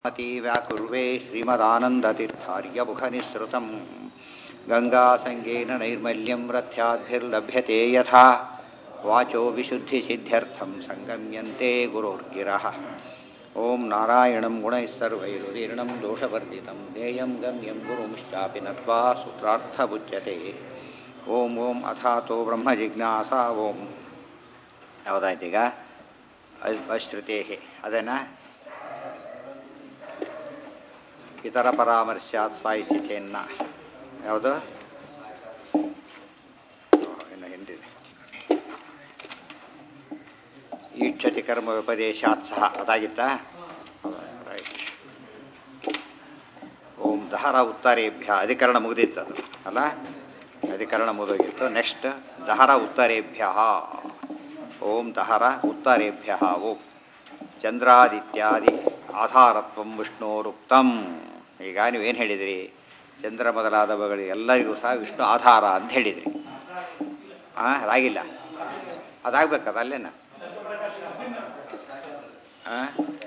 मती व्याकुर्वे श्रीमदानन्दतीर्थार्यमुखनिःसृतं गङ्गासङ्गेन नैर्मल्यं रथ्याद्भिर्लभ्यते यथा वाचो विशुद्धिसिद्ध्यर्थं सङ्गम्यन्ते गुरोर्गिरः ॐ नारायणं गुणैः सर्वैरुदीर्णं दोषवर्जितं ज्ञेयं गम्यं गुरुंश्चापि नत्वा सूत्रार्थमुच्यते ॐ ॐ ಅಥಾತೋ ಬ್ರಹ್ಮಜಿಜ್ಞಾಸಾ ಓಂ ಯಾವುದಾಯ್ತೀಗ ಅಶ್ರುತೇ ಅದನ್ನು ಇತರ ಪರಾಮರ್ಶಾತ್ ಸಾಹಿತ್ಯ ಚೇನ್ನ ಯಾವುದು ಇನ್ನು ಹಿಂದಿದೆ ಈಕ್ಷತಿ ಕರ್ಮ ವಿಪದೇಶಾತ್ ಸಹ ಅದಾಗಿತ್ತಾ ರೈಟ್ ಓಂ ದಹರ ಉತ್ತರೇಭ್ಯ ಅಧಿಕರಣ ಮುಗಿದಿತ್ತದು ಅಲ್ಲ ಅಧಿಕರಣ ಮುಗಿದೋಗಿತ್ತು ನೆಕ್ಸ್ಟ್ ದಹರ ಉತ್ತರೇಭ್ಯ ಓಂ ದಹರ ಉತ್ತರೇಭ್ಯ ಓಂ ಚಂದ್ರಾದಿತ್ಯಾದಿ ಆಧಾರತ್ವಂ ವಿಷ್ಣೋರುಕ್ತಂ ಈಗ ನೀವೇನು ಹೇಳಿದಿರಿ ಚಂದ್ರ ಮೊದಲಾದವುಗಳು ಎಲ್ಲರಿಗೂ ಸಹ ವಿಷ್ಣು ಆಧಾರ ಅಂತ ಹೇಳಿದ್ರಿ ಹಾಂ ಅದಾಗಿಲ್ಲ ಅದಾಗಬೇಕದ ಅಲ್ಲೇನ ಹಾಂ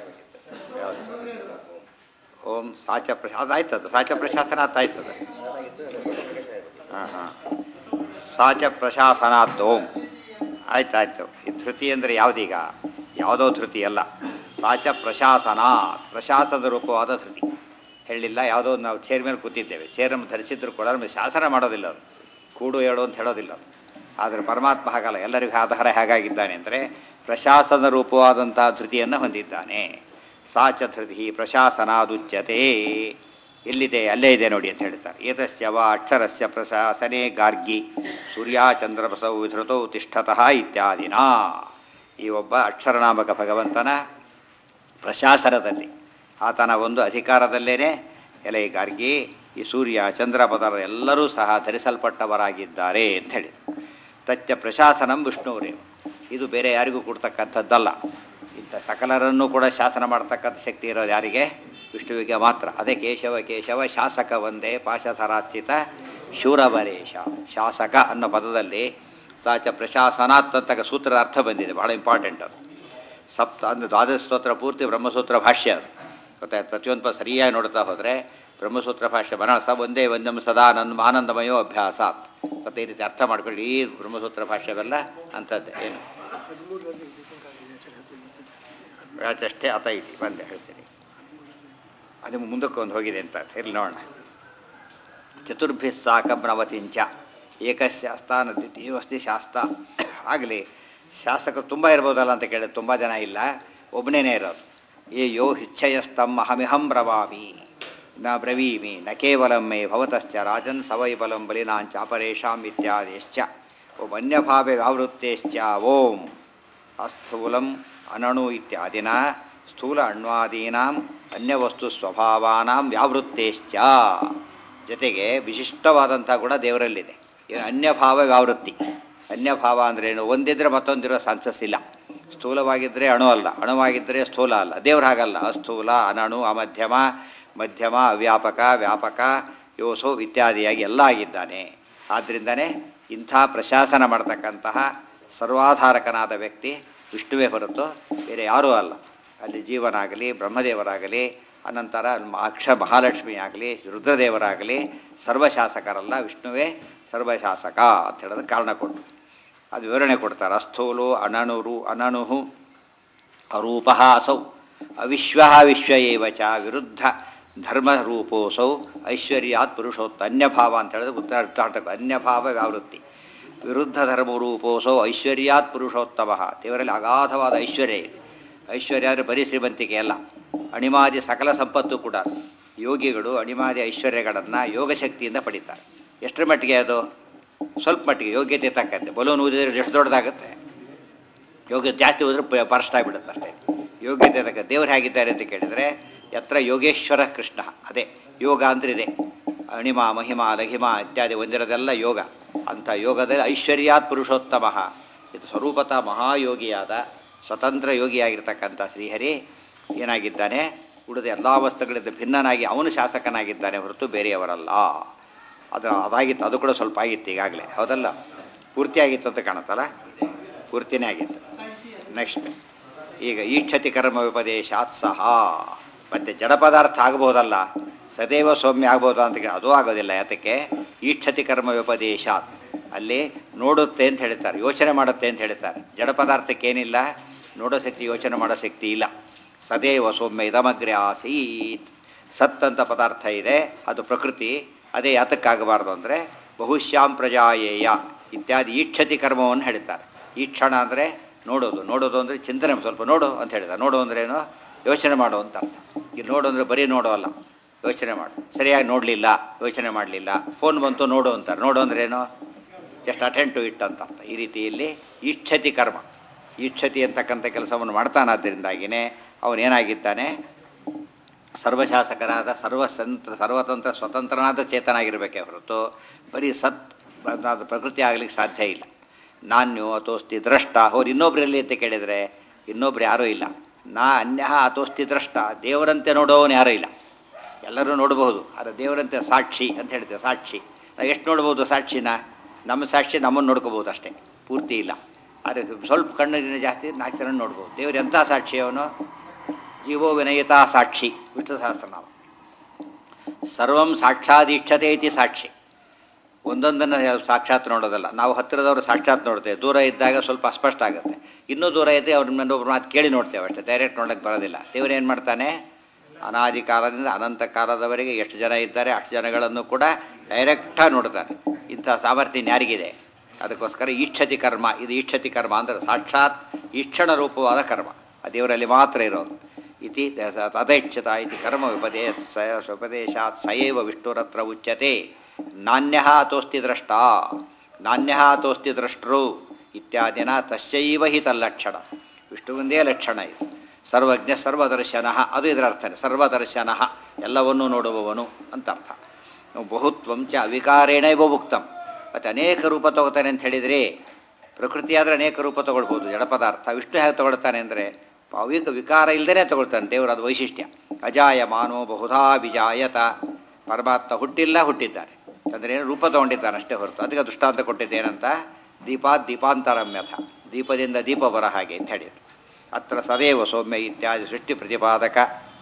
ಓಂ ಸಾಚ ಪ್ರಶಾ ಅದಾಯ್ತದ ಸಾಚ ಪ್ರಶಾಸನಾತ್ ಆಯ್ತದ ಹಾಂ ಹಾಂ ಸಾಚ ಪ್ರಶಾಸನಾತ್ ಓಂ ಆಯ್ತಾಯ್ತು ಈ ಧೃತಿ ಅಂದರೆ ಯಾವುದೀಗ ಯಾವುದೋ ಧೃತಿ ಅಲ್ಲ ಸಾಚ ಪ್ರಶಾಸನ ಪ್ರಶಾಸನದ ರೂಪವಾದ ಧೃತಿ ಹೇಳಿಲ್ಲ ಯಾವುದೋ ನಾವು ಚೇರ್ ಮೇಲೆ ಕೂತಿದ್ದೇವೆ ಚೇರನ್ನು ಧರಿಸಿದ್ರು ಕೂಡ ನಮಗೆ ಶಾಸನ ಮಾಡೋದಿಲ್ಲ ಅದು ಕೂಡು ಹೇಳು ಅಂತ ಹೇಳೋದಿಲ್ಲ ಅದು ಆದರೆ ಪರಮಾತ್ಮ ಹಾಗಲ್ಲ ಎಲ್ಲರಿಗೂ ಆಧಾರ ಹೇಗಾಗಿದ್ದಾನೆ ಅಂದರೆ ಪ್ರಶಾಸನ ರೂಪವಾದಂಥ ಧೃತಿಯನ್ನು ಹೊಂದಿದ್ದಾನೆ ಸಾಚ ಧೃತಿ ಪ್ರಶಾಸನಾದುಚ್ಯತೆ ಎಲ್ಲಿದೆ ಅಲ್ಲೇ ಇದೆ ನೋಡಿ ಅಂತ ಹೇಳ್ತಾರೆ ಏತಸ್ಯವ ಅಕ್ಷರಸ್ಯ ಪ್ರಶಾಸನೆ ಗಾರ್ಗಿ ಸೂರ್ಯಾಚಂದ್ರಬಸೌ ವಿಧೃತೌ ತಿಷ್ಠತಃ ಇತ್ಯಾದಿನ ಈ ಒಬ್ಬ ಅಕ್ಷರನಾಮಕ ಭಗವಂತನ ಪ್ರಶಾಸನದಲ್ಲಿ ಆತನ ಒಂದು ಅಧಿಕಾರದಲ್ಲೇನೆ ಎಲೆ ಗಾರ್ಗಿ ಈ ಸೂರ್ಯ ಚಂದ್ರಪದರ ಎಲ್ಲರೂ ಸಹ ಧರಿಸಲ್ಪಟ್ಟವರಾಗಿದ್ದಾರೆ ಅಂತ ಹೇಳಿದರು ತಚ್ಚ ಪ್ರಶಾಸನಂ ವಿಷ್ಣುವರೇವ ಇದು ಬೇರೆ ಯಾರಿಗೂ ಕೊಡ್ತಕ್ಕಂಥದ್ದಲ್ಲ ಇಂಥ ಸಕಲರನ್ನು ಕೂಡ ಶಾಸನ ಮಾಡ್ತಕ್ಕಂಥ ಶಕ್ತಿ ಇರೋದು ಯಾರಿಗೆ ವಿಷ್ಣುವಿಗೆ ಮಾತ್ರ ಅದೇ ಕೇಶವ ಕೇಶವ ಶಾಸಕ ಒಂದೇ ಪಾಶಧರಾಚಿತ ಶೂರಬರೇಶ ಶಾಸಕ ಅನ್ನೋ ಪದದಲ್ಲಿ ಸಾಚ ಪ್ರಶಾಸನಾತ್ ಅಂತ ಸೂತ್ರದ ಅರ್ಥ ಬಂದಿದೆ ಭಾಳ ಇಂಪಾರ್ಟೆಂಟ್ ಅದು ಸಪ್ತ ಅಂದರೆ ದ್ವಾದಶ ಸ್ತೋತ್ರ ಪೂರ್ತಿ ಬ್ರಹ್ಮಸೂತ್ರ ಭಾಷ್ಯ ಅದು ಗೊತ್ತಾಯ್ತು ಪ್ರತಿಯೊಂದು ಪದ ಸರಿಯಾಗಿ ನೋಡ್ತಾ ಹೋದರೆ ಬ್ರಹ್ಮಸೂತ್ರ ಭಾಷ್ಯ ಬರೋಣ ಸ ಒಂದೇ ಒಂದಂ ಸದಾ ಆನಂದ ಆನಂದಮಯೋ ಅಭ್ಯಾಸಾತ್ ಮತ್ತು ಈ ರೀತಿ ಅರ್ಥ ಮಾಡ್ಕೊಳ್ಳಿ ಈ ಬ್ರಹ್ಮಸೂತ್ರ ಭಾಷ್ಯವೆಲ್ಲ ಅಂಥದ್ದೇ ಏನು ಅಷ್ಟೇ ಅತ ಇಲ್ಲಿ ಬಂದೆ ಹೇಳ್ತೀನಿ ಅದು ಮುಂದಕ್ಕೆ ಒಂದು ಹೋಗಿದೆ ಅಂತ ಇರಲಿ ನೋಡೋಣ ಚತುರ್ಭಿ ಸಾಕಂ ನವತಿಂಚ ಏಕಶಾಸ್ತ ದ್ವಿತೀಯವಸ್ತಿ ಶಾಸ್ತ ಆಗಲಿ ಶಾಸಕರು ತುಂಬ ಇರ್ಬೋದಲ್ಲ ಅಂತ ಕೇಳಿದ್ರೆ ತುಂಬ ಜನ ಇಲ್ಲ ಒಬ್ಬನೇ ಇರೋದು ಏ ಯೋ ಹಿಚ್ಛಯಸ್ತಂ ಅಹಮಿಹಂ ಬ್ರವಾಮಿ ನ ಬ್ರವೀಮಿ ನ ಕೇವಲಂ ಮೇ ಭವತಶ್ಚ ರಾಜನ್ ಸವೈಬಲಂ ಬಲಿನಾಂಚಾಪರೇಷಾಂ ಇತ್ಯಾದಿಶ್ಚ ಓಂ ಅನ್ಯಭಾವೆ ವ್ಯಾವೃತ್ತೇಶ್ಚ ಓಂ ಅಸ್ಥೂಲಂ ಅನಣು ಇತ್ಯಾದಿನ ಸ್ಥೂಲ ಅಣ್ವಾದೀನಾಂ ಅನ್ಯವಸ್ತು ಸ್ವಭಾವಾನಾಂ ವ್ಯಾವೃತ್ತೇಶ್ಚ ಜೊತೆಗೆ ವಿಶಿಷ್ಟವಾದಂಥ ಗುಣ ದೇವರಲ್ಲಿದೆ ಏನು ಅನ್ಯಭಾವ ವ್ಯಾವೃತ್ತಿ ಅನ್ಯಭಾವ ಅಂದ್ರೇನು ಒಂದಿದ್ರೆ ಮತ್ತೊಂದಿರೋ ಸಾನ್ಸಸ್ ಇಲ್ಲ ಸ್ಥೂಲವಾಗಿದ್ದರೆ ಅಣು ಅಲ್ಲ ಅಣುವಾಗಿದ್ದರೆ ಸ್ಥೂಲ ಅಲ್ಲ ದೇವ್ರು ಹಾಗಲ್ಲ ಅಸ್ಥೂಲ ಅನಣು ಅಮಧ್ಯಮ ಮಧ್ಯಮ ಅವ್ಯಾಪಕ ವ್ಯಾಪಕ ಯೋಸೋ ಇತ್ಯಾದಿಯಾಗಿ ಎಲ್ಲ ಆಗಿದ್ದಾನೆ ಆದ್ದರಿಂದನೇ ಇಂಥ ಪ್ರಶಾಸನ ಮಾಡ್ತಕ್ಕಂತಹ ಸರ್ವಾಧಾರಕನಾದ ವ್ಯಕ್ತಿ ವಿಷ್ಣುವೇ ಹೊರತು ಬೇರೆ ಯಾರೂ ಅಲ್ಲ ಅಲ್ಲಿ ಜೀವನಾಗಲಿ ಬ್ರಹ್ಮದೇವರಾಗಲಿ ಅನಂತರ ಅಕ್ಷ ಮಹಾಲಕ್ಷ್ಮಿ ಆಗಲಿ ರುದ್ರದೇವರಾಗಲಿ ಸರ್ವಶಾಸಕರಲ್ಲ ವಿಷ್ಣುವೇ ಸರ್ವಶಾಸಕ ಅಂತ ಹೇಳೋದು ಕಾರಣ ಕೊಟ್ಟು ಅದು ವಿವರಣೆ ಕೊಡ್ತಾರೆ ಅಸ್ಥೂಲು ಅನಣುರು ಅನಣು ಅರೂಪ ಅಸೌ ಅವಿಶ್ವ ವಿಶ್ವ ಏವ ಚ ವಿರುದ್ಧ ಧರ್ಮರೂಪೋಸೌ ಐಶ್ವರ್ಯಾತ್ ಪುರುಷೋತ್ತ ಅನ್ಯಭಾವ ಅಂತ ಹೇಳಿದ್ರೆ ಉತ್ತರ ಅನ್ಯಭಾವ ವ್ಯಾವೃತ್ತಿ ವಿರುದ್ಧ ಧರ್ಮರೂಪೋಸೌ ಐಶ್ವರ್ಯಾತ್ ಪುರುಷೋತ್ತಮ ದೇವರಲ್ಲಿ ಅಗಾಧವಾದ ಐಶ್ವರ್ಯ ಇದೆ ಐಶ್ವರ್ಯ ಅಂದರೆ ಬರೀ ಶ್ರೀಮಂತಿಕೆ ಅಲ್ಲ ಅಣಿಮಾದಿ ಸಕಲ ಸಂಪತ್ತು ಕೂಡ ಯೋಗಿಗಳು ಅಣಿಮಾದಿ ಐಶ್ವರ್ಯಗಳನ್ನು ಯೋಗಶಕ್ತಿಯಿಂದ ಪಡಿತಾರೆ ಎಷ್ಟರ ಮಟ್ಟಿಗೆ ಅದು ಸ್ವಲ್ಪ ಮಟ್ಟಿಗೆ ಯೋಗ್ಯತೆ ತಕ್ಕಂತೆ ಬಲೂನ್ ಊದಿದ್ರೆ ಎಷ್ಟು ದೊಡ್ಡದಾಗುತ್ತೆ ಯೋಗ್ಯ ಜಾಸ್ತಿ ಹೋದ್ರೆ ಪರ್ಸ್ಟ್ ಆಗಿಬಿಡುತ್ತೆ ಅಷ್ಟೇ ಯೋಗ್ಯತೆ ತಕ್ಕ ದೇವ್ರು ಹೇಗಿದ್ದಾರೆ ಅಂತ ಕೇಳಿದರೆ ಯತ್ರ ಯೋಗೇಶ್ವರ ಕೃಷ್ಣ ಅದೇ ಯೋಗ ಅಂದ್ರೆ ಇದೆ ಅಣಿಮ ಮಹಿಮಾ ಲಘಿಮ ಇತ್ಯಾದಿ ಹೊಂದಿರೋದೆಲ್ಲ ಯೋಗ ಅಂಥ ಯೋಗದಲ್ಲಿ ಐಶ್ವರ್ಯಾತ್ ಪುರುಷೋತ್ತಮ ಇದು ಸ್ವರೂಪತಃ ಮಹಾಯೋಗಿಯಾದ ಸ್ವತಂತ್ರ ಯೋಗಿಯಾಗಿರ್ತಕ್ಕಂಥ ಶ್ರೀಹರಿ ಏನಾಗಿದ್ದಾನೆ ಉಳಿದ ಎಲ್ಲ ವಸ್ತುಗಳಿಂದ ಭಿನ್ನನಾಗಿ ಅವನು ಶಾಸಕನಾಗಿದ್ದಾನೆ ಹೊರತು ಬೇರೆಯವರಲ್ಲ ಅದು ಅದಾಗಿತ್ತು ಅದು ಕೂಡ ಸ್ವಲ್ಪ ಆಗಿತ್ತು ಈಗಾಗಲೇ ಹೌದಲ್ಲ ಪೂರ್ತಿ ಆಗಿತ್ತು ಅಂತ ಕಾಣುತ್ತಲ್ಲ ಪೂರ್ತಿನೇ ಆಗಿತ್ತು ನೆಕ್ಸ್ಟ್ ಈಗ ಈಕ್ಷತಿ ಕರ್ಮ ಉಪದೇಶಾತ್ ಸಹ ಮತ್ತು ಜಡ ಪದಾರ್ಥ ಆಗಬಹುದಲ್ಲ ಸದೈವ ಸೌಮ್ಯ ಆಗ್ಬೋದು ಅಂತ ಕೇಳಿ ಅದೂ ಆಗೋದಿಲ್ಲ ಯಾತಕ್ಕೆ ಈಕ್ಷತಿ ಕರ್ಮ ವ್ಯಪದೇಶ ಅಲ್ಲಿ ನೋಡುತ್ತೆ ಅಂತ ಹೇಳ್ತಾರೆ ಯೋಚನೆ ಮಾಡುತ್ತೆ ಅಂತ ಹೇಳ್ತಾರೆ ಜಡ ಪದಾರ್ಥಕ್ಕೆ ಏನಿಲ್ಲ ನೋಡೋ ಶಕ್ತಿ ಯೋಚನೆ ಮಾಡೋ ಶಕ್ತಿ ಇಲ್ಲ ಸದೈವ ಸೌಮ್ಯ ಇದಮಗ್ರೆ ಆಸೀತ್ ಸತ್ ಅಂತ ಪದಾರ್ಥ ಇದೆ ಅದು ಪ್ರಕೃತಿ ಅದೇ ಯಾತಕ್ಕಾಗಬಾರ್ದು ಅಂದರೆ ಬಹುಶ್ಯಾಂ ಪ್ರಜಾಯೇಯ ಇತ್ಯಾದಿ ಈಕ್ಷತಿ ಕರ್ಮವನ್ನು ಹೇಳ್ತಾರೆ ಈಕ್ಷಣ ಅಂದರೆ ನೋಡೋದು ನೋಡೋದು ಅಂದರೆ ಚಿಂತನೆ ಸ್ವಲ್ಪ ನೋಡು ಅಂತ ಹೇಳಿದ ನೋಡು ಅಂದ್ರೇನು ಯೋಚನೆ ಮಾಡು ಅಂತ ಅರ್ಥ ಇಲ್ಲಿ ನೋಡು ಅಂದರೆ ಬರೀ ನೋಡು ಅಲ್ಲ ಯೋಚನೆ ಮಾಡು ಸರಿಯಾಗಿ ನೋಡಲಿಲ್ಲ ಯೋಚನೆ ಮಾಡಲಿಲ್ಲ ಫೋನ್ ಬಂತು ನೋಡು ಅಂತಾರೆ ನೋಡು ಅಂದ್ರೇನು ಜಸ್ಟ್ ಅಟೆಂಡ್ ಟು ಇಟ್ ಅಂತ ಅರ್ಥ ಈ ರೀತಿಯಲ್ಲಿ ಈಕ್ಷತಿ ಕರ್ಮ ಈಕ್ಷತಿ ಅಂತಕ್ಕಂಥ ಕೆಲಸವನ್ನು ಮಾಡ್ತಾನಾದ್ದರಿಂದಾಗಿಯೇ ಅವನೇನಾಗಿದ್ದಾನೆ ಸರ್ವಶಾಸಕರಾದ ಸರ್ವಸಂತ್ರ ಸರ್ವತಂತ್ರ ಸ್ವತಂತ್ರನಾದ ಚೇತನಾಗಿರಬೇಕೇ ಹೊರತು ಬರೀ ಸತ್ ಅದು ಪ್ರಕೃತಿ ಆಗಲಿಕ್ಕೆ ಸಾಧ್ಯ ಇಲ್ಲ ನಾನ್ಯೋ ಅಥೋಸ್ತಿ ದ್ರಷ್ಟ ಅವ್ರು ಇನ್ನೊಬ್ರಲ್ಲಿ ಅಂತ ಕೇಳಿದರೆ ಇನ್ನೊಬ್ರು ಯಾರೂ ಇಲ್ಲ ನಾ ಅನ್ಯ ಅಥೋಸ್ತಿ ದ್ರಷ್ಟ ದೇವರಂತೆ ನೋಡೋವನು ಯಾರೂ ಇಲ್ಲ ಎಲ್ಲರೂ ನೋಡಬಹುದು ಆದರೆ ದೇವರಂತೆ ಸಾಕ್ಷಿ ಅಂತ ಹೇಳ್ತೇವೆ ಸಾಕ್ಷಿ ನಾವು ಎಷ್ಟು ನೋಡ್ಬೋದು ಸಾಕ್ಷಿನ ನಮ್ಮ ಸಾಕ್ಷಿ ನಮ್ಮನ್ನು ನೋಡ್ಕೋಬೋದು ಅಷ್ಟೇ ಪೂರ್ತಿ ಇಲ್ಲ ಆದರೆ ಸ್ವಲ್ಪ ಕಣ್ಣಿನ ಜಾಸ್ತಿ ನಾಲ್ಕು ಜನ ನೋಡ್ಬೋದು ದೇವರು ಎಂಥ ಸಾಕ್ಷಿ ಅವನು ಜೀವೋ ವಿನಯತಾ ಸಾಕ್ಷಿ ವಿಷ್ಣು ಸಹಸ್ರನಾಮ ಸರ್ವಂ ಸಾಕ್ಷಾದೀಕ್ಷತೆ ಐತಿ ಸಾಕ್ಷಿ ಒಂದೊಂದನ್ನು ಸಾಕ್ಷಾತ್ ನೋಡೋದಲ್ಲ ನಾವು ಹತ್ತಿರದವರು ಸಾಕ್ಷಾತ್ ನೋಡ್ತೇವೆ ದೂರ ಇದ್ದಾಗ ಸ್ವಲ್ಪ ಅಸ್ಪಷ್ಟ ಆಗುತ್ತೆ ಇನ್ನೂ ದೂರ ಇದ್ದರೆ ಅವ್ರ ಒಬ್ಬರು ಮಾತು ಕೇಳಿ ನೋಡ್ತೇವೆ ಅಷ್ಟೇ ಡೈರೆಕ್ಟ್ ನೋಡೋಕ್ಕೆ ಬರೋದಿಲ್ಲ ದೇವರು ಏನು ಮಾಡ್ತಾನೆ ಅನಾದಿ ಕಾಲದಿಂದ ಅನಂತ ಕಾಲದವರೆಗೆ ಎಷ್ಟು ಜನ ಇದ್ದಾರೆ ಅಷ್ಟು ಜನಗಳನ್ನು ಕೂಡ ಡೈರೆಕ್ಟಾಗಿ ನೋಡ್ತಾನೆ ಇಂಥ ಸಾಮರ್ಥ್ಯ ಯಾರಿಗಿದೆ ಅದಕ್ಕೋಸ್ಕರ ಈಕ್ಷತಿ ಕರ್ಮ ಇದು ಈಕ್ಷತಿ ಕರ್ಮ ಅಂದರೆ ಸಾಕ್ಷಾತ್ ಈಕ್ಷಣ ರೂಪವಾದ ಕರ್ಮ ಆ ದೇವರಲ್ಲಿ ಮಾತ್ರ ಇರೋದು ಇತಿ ತಥೈಚ್ಛತ ಇತಿ ಕರ್ಮ ವಿಪದೇ ಸ ಉಪದೇಶಾತ್ ಸಯೇವ ವಿಷ್ಣುರತ್ರ ಉಚ್ಯತೆ ನಾಣ್ಯ ತೋಸ್ತಿ ದ್ರಷ್ಟ ನಾಣ್ಯ ತೋಸ್ತಿ ದ್ರಷ್ಟರು ಇತ್ಯಾದಿನ ತಸ್ಯೈವ ಹಿ ತಲ್ಲಕ್ಷಣ ವಿಷ್ಣುವಿಂದೇ ಲಕ್ಷಣ ಇದು ಸರ್ವಜ್ಞ ಸರ್ವದರ್ಶನ ಅದು ಇದರ ಅರ್ಥನೇ ಸರ್ವದರ್ಶನ ಎಲ್ಲವನ್ನೂ ನೋಡುವವನು ಅಂತ ಅರ್ಥ ಬಹುತ್ವಂ ಚ ಅವಿಕಾರೇಣ ಇವ ಉಕ್ತಂ ಮತ್ತು ಅನೇಕ ರೂಪ ತಗೋತಾನೆ ಅಂತ ಹೇಳಿದರೆ ಪ್ರಕೃತಿ ಆದರೆ ಅನೇಕ ರೂಪ ತಗೊಳ್ಬೋದು ಜಡ ಪದಾರ್ಥ ವಿಷ್ಣು ಹೇಗೆ ತಗೊಳ್ತಾನೆ ಅಂದರೆ ಅವಿಕ ವಿಕಾರ ಇಲ್ಲದೇ ತಗೊಳ್ತಾನೆ ದೇವರು ಅದು ವೈಶಿಷ್ಟ್ಯ ಅಜಾಯ ಮಾನೋ ಬಹುಧಾ ವಿಜಾಯತ ಪರಮಾತ್ಮ ಹುಟ್ಟಿಲ್ಲ ಹುಟ್ಟಿದ್ದಾರೆ ಅಂದರೆ ಏನು ರೂಪ ತಗೊಂಡಿದ್ದಾನೆ ಅಷ್ಟೇ ಹೊರತು ಅದಕ್ಕೆ ದೃಷ್ಟಾಂತ ಕೊಟ್ಟಿದ್ದೇನಂತ ದೀಪಾತ್ ದೀಪಾಂತರಮ್ಯಥ ದೀಪದಿಂದ ದೀಪ ಬರ ಹಾಗೆ ಅಂತ ಹೇಳಿದರು ಅತ್ರ ಸದೇವ ಸೌಮ್ಯ ಇತ್ಯಾದಿ ಸೃಷ್ಟಿ ಪ್ರತಿಪಾದಕ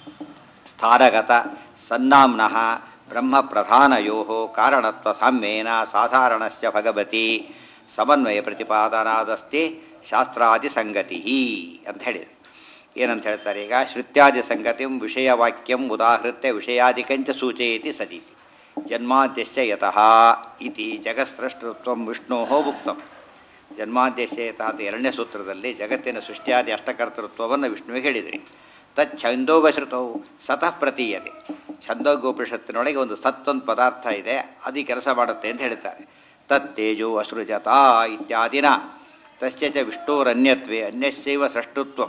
ಸ್ಥಾನಗತ ಸನ್ನಾಂನಃ ಬ್ರಹ್ಮ ಪ್ರಧಾನಯೋ ಕಾರಣತ್ವ ಸಾಮ್ಯೇನ ಸಾಧಾರಣಸ್ಯ ಭಗವತಿ ಸಮನ್ವಯ ಪ್ರತಿಪಾದನಾದಸ್ತಿ ಶಾಸ್ತ್ರಾದಿ ಸಂಗತಿ ಅಂತ ಹೇಳಿದರು ಏನಂತ ಹೇಳ್ತಾರೆ ಈಗ ಶ್ರುತ್ಯಾದಿ ಸಂಗತಿಂ ವಿಷಯವಾಕ್ಯಂ ಉದಾಹೃತ್ಯ ವಿಷಯಾದಿಕಂಚ ಸೂಚಯತಿ ಸದೀತಿ ಜನ್ಮಾದ್ಯಸ್ಯ ಯತಃ ಇತಿ ಜಗತ್ಸೃಷ್ಟೃತ್ವ ವಿಷ್ಣೋ ಉಕ್ತಂ ಜನ್ಮಾದ್ಯಸ್ಯ ಯತಃ ಅಂತ ಎರಡನೇ ಸೂತ್ರದಲ್ಲಿ ಜಗತ್ತಿನ ಸೃಷ್ಟಿಯಾದಿ ಅಷ್ಟಕರ್ತೃತ್ವವನ್ನು ವಿಷ್ಣುವಿಗೆ ಹೇಳಿದ್ರಿ ತತ್ ಛಂದೋಗಶ್ರುತವು ಸತಃ ಪ್ರತೀಯತೆ ಛಂದೋಗೋಪನಿಷತ್ತಿನೊಳಗೆ ಒಂದು ಸತ್ತೊಂದು ಪದಾರ್ಥ ಇದೆ ಅದು ಈ ಕೆಲಸ ಮಾಡುತ್ತೆ ಅಂತ ಹೇಳ್ತಾರೆ ತತ್ ತೇಜೋ ಅಸೃಜತ ಇತ್ಯಾದಿನ ತಸ್ಯ ಚ ವಿಷ್ಣೋರನ್ಯತ್ವೇ ಅನ್ಯಸ್ಯೈವ ಸೃಷ್ಟುತ್ವ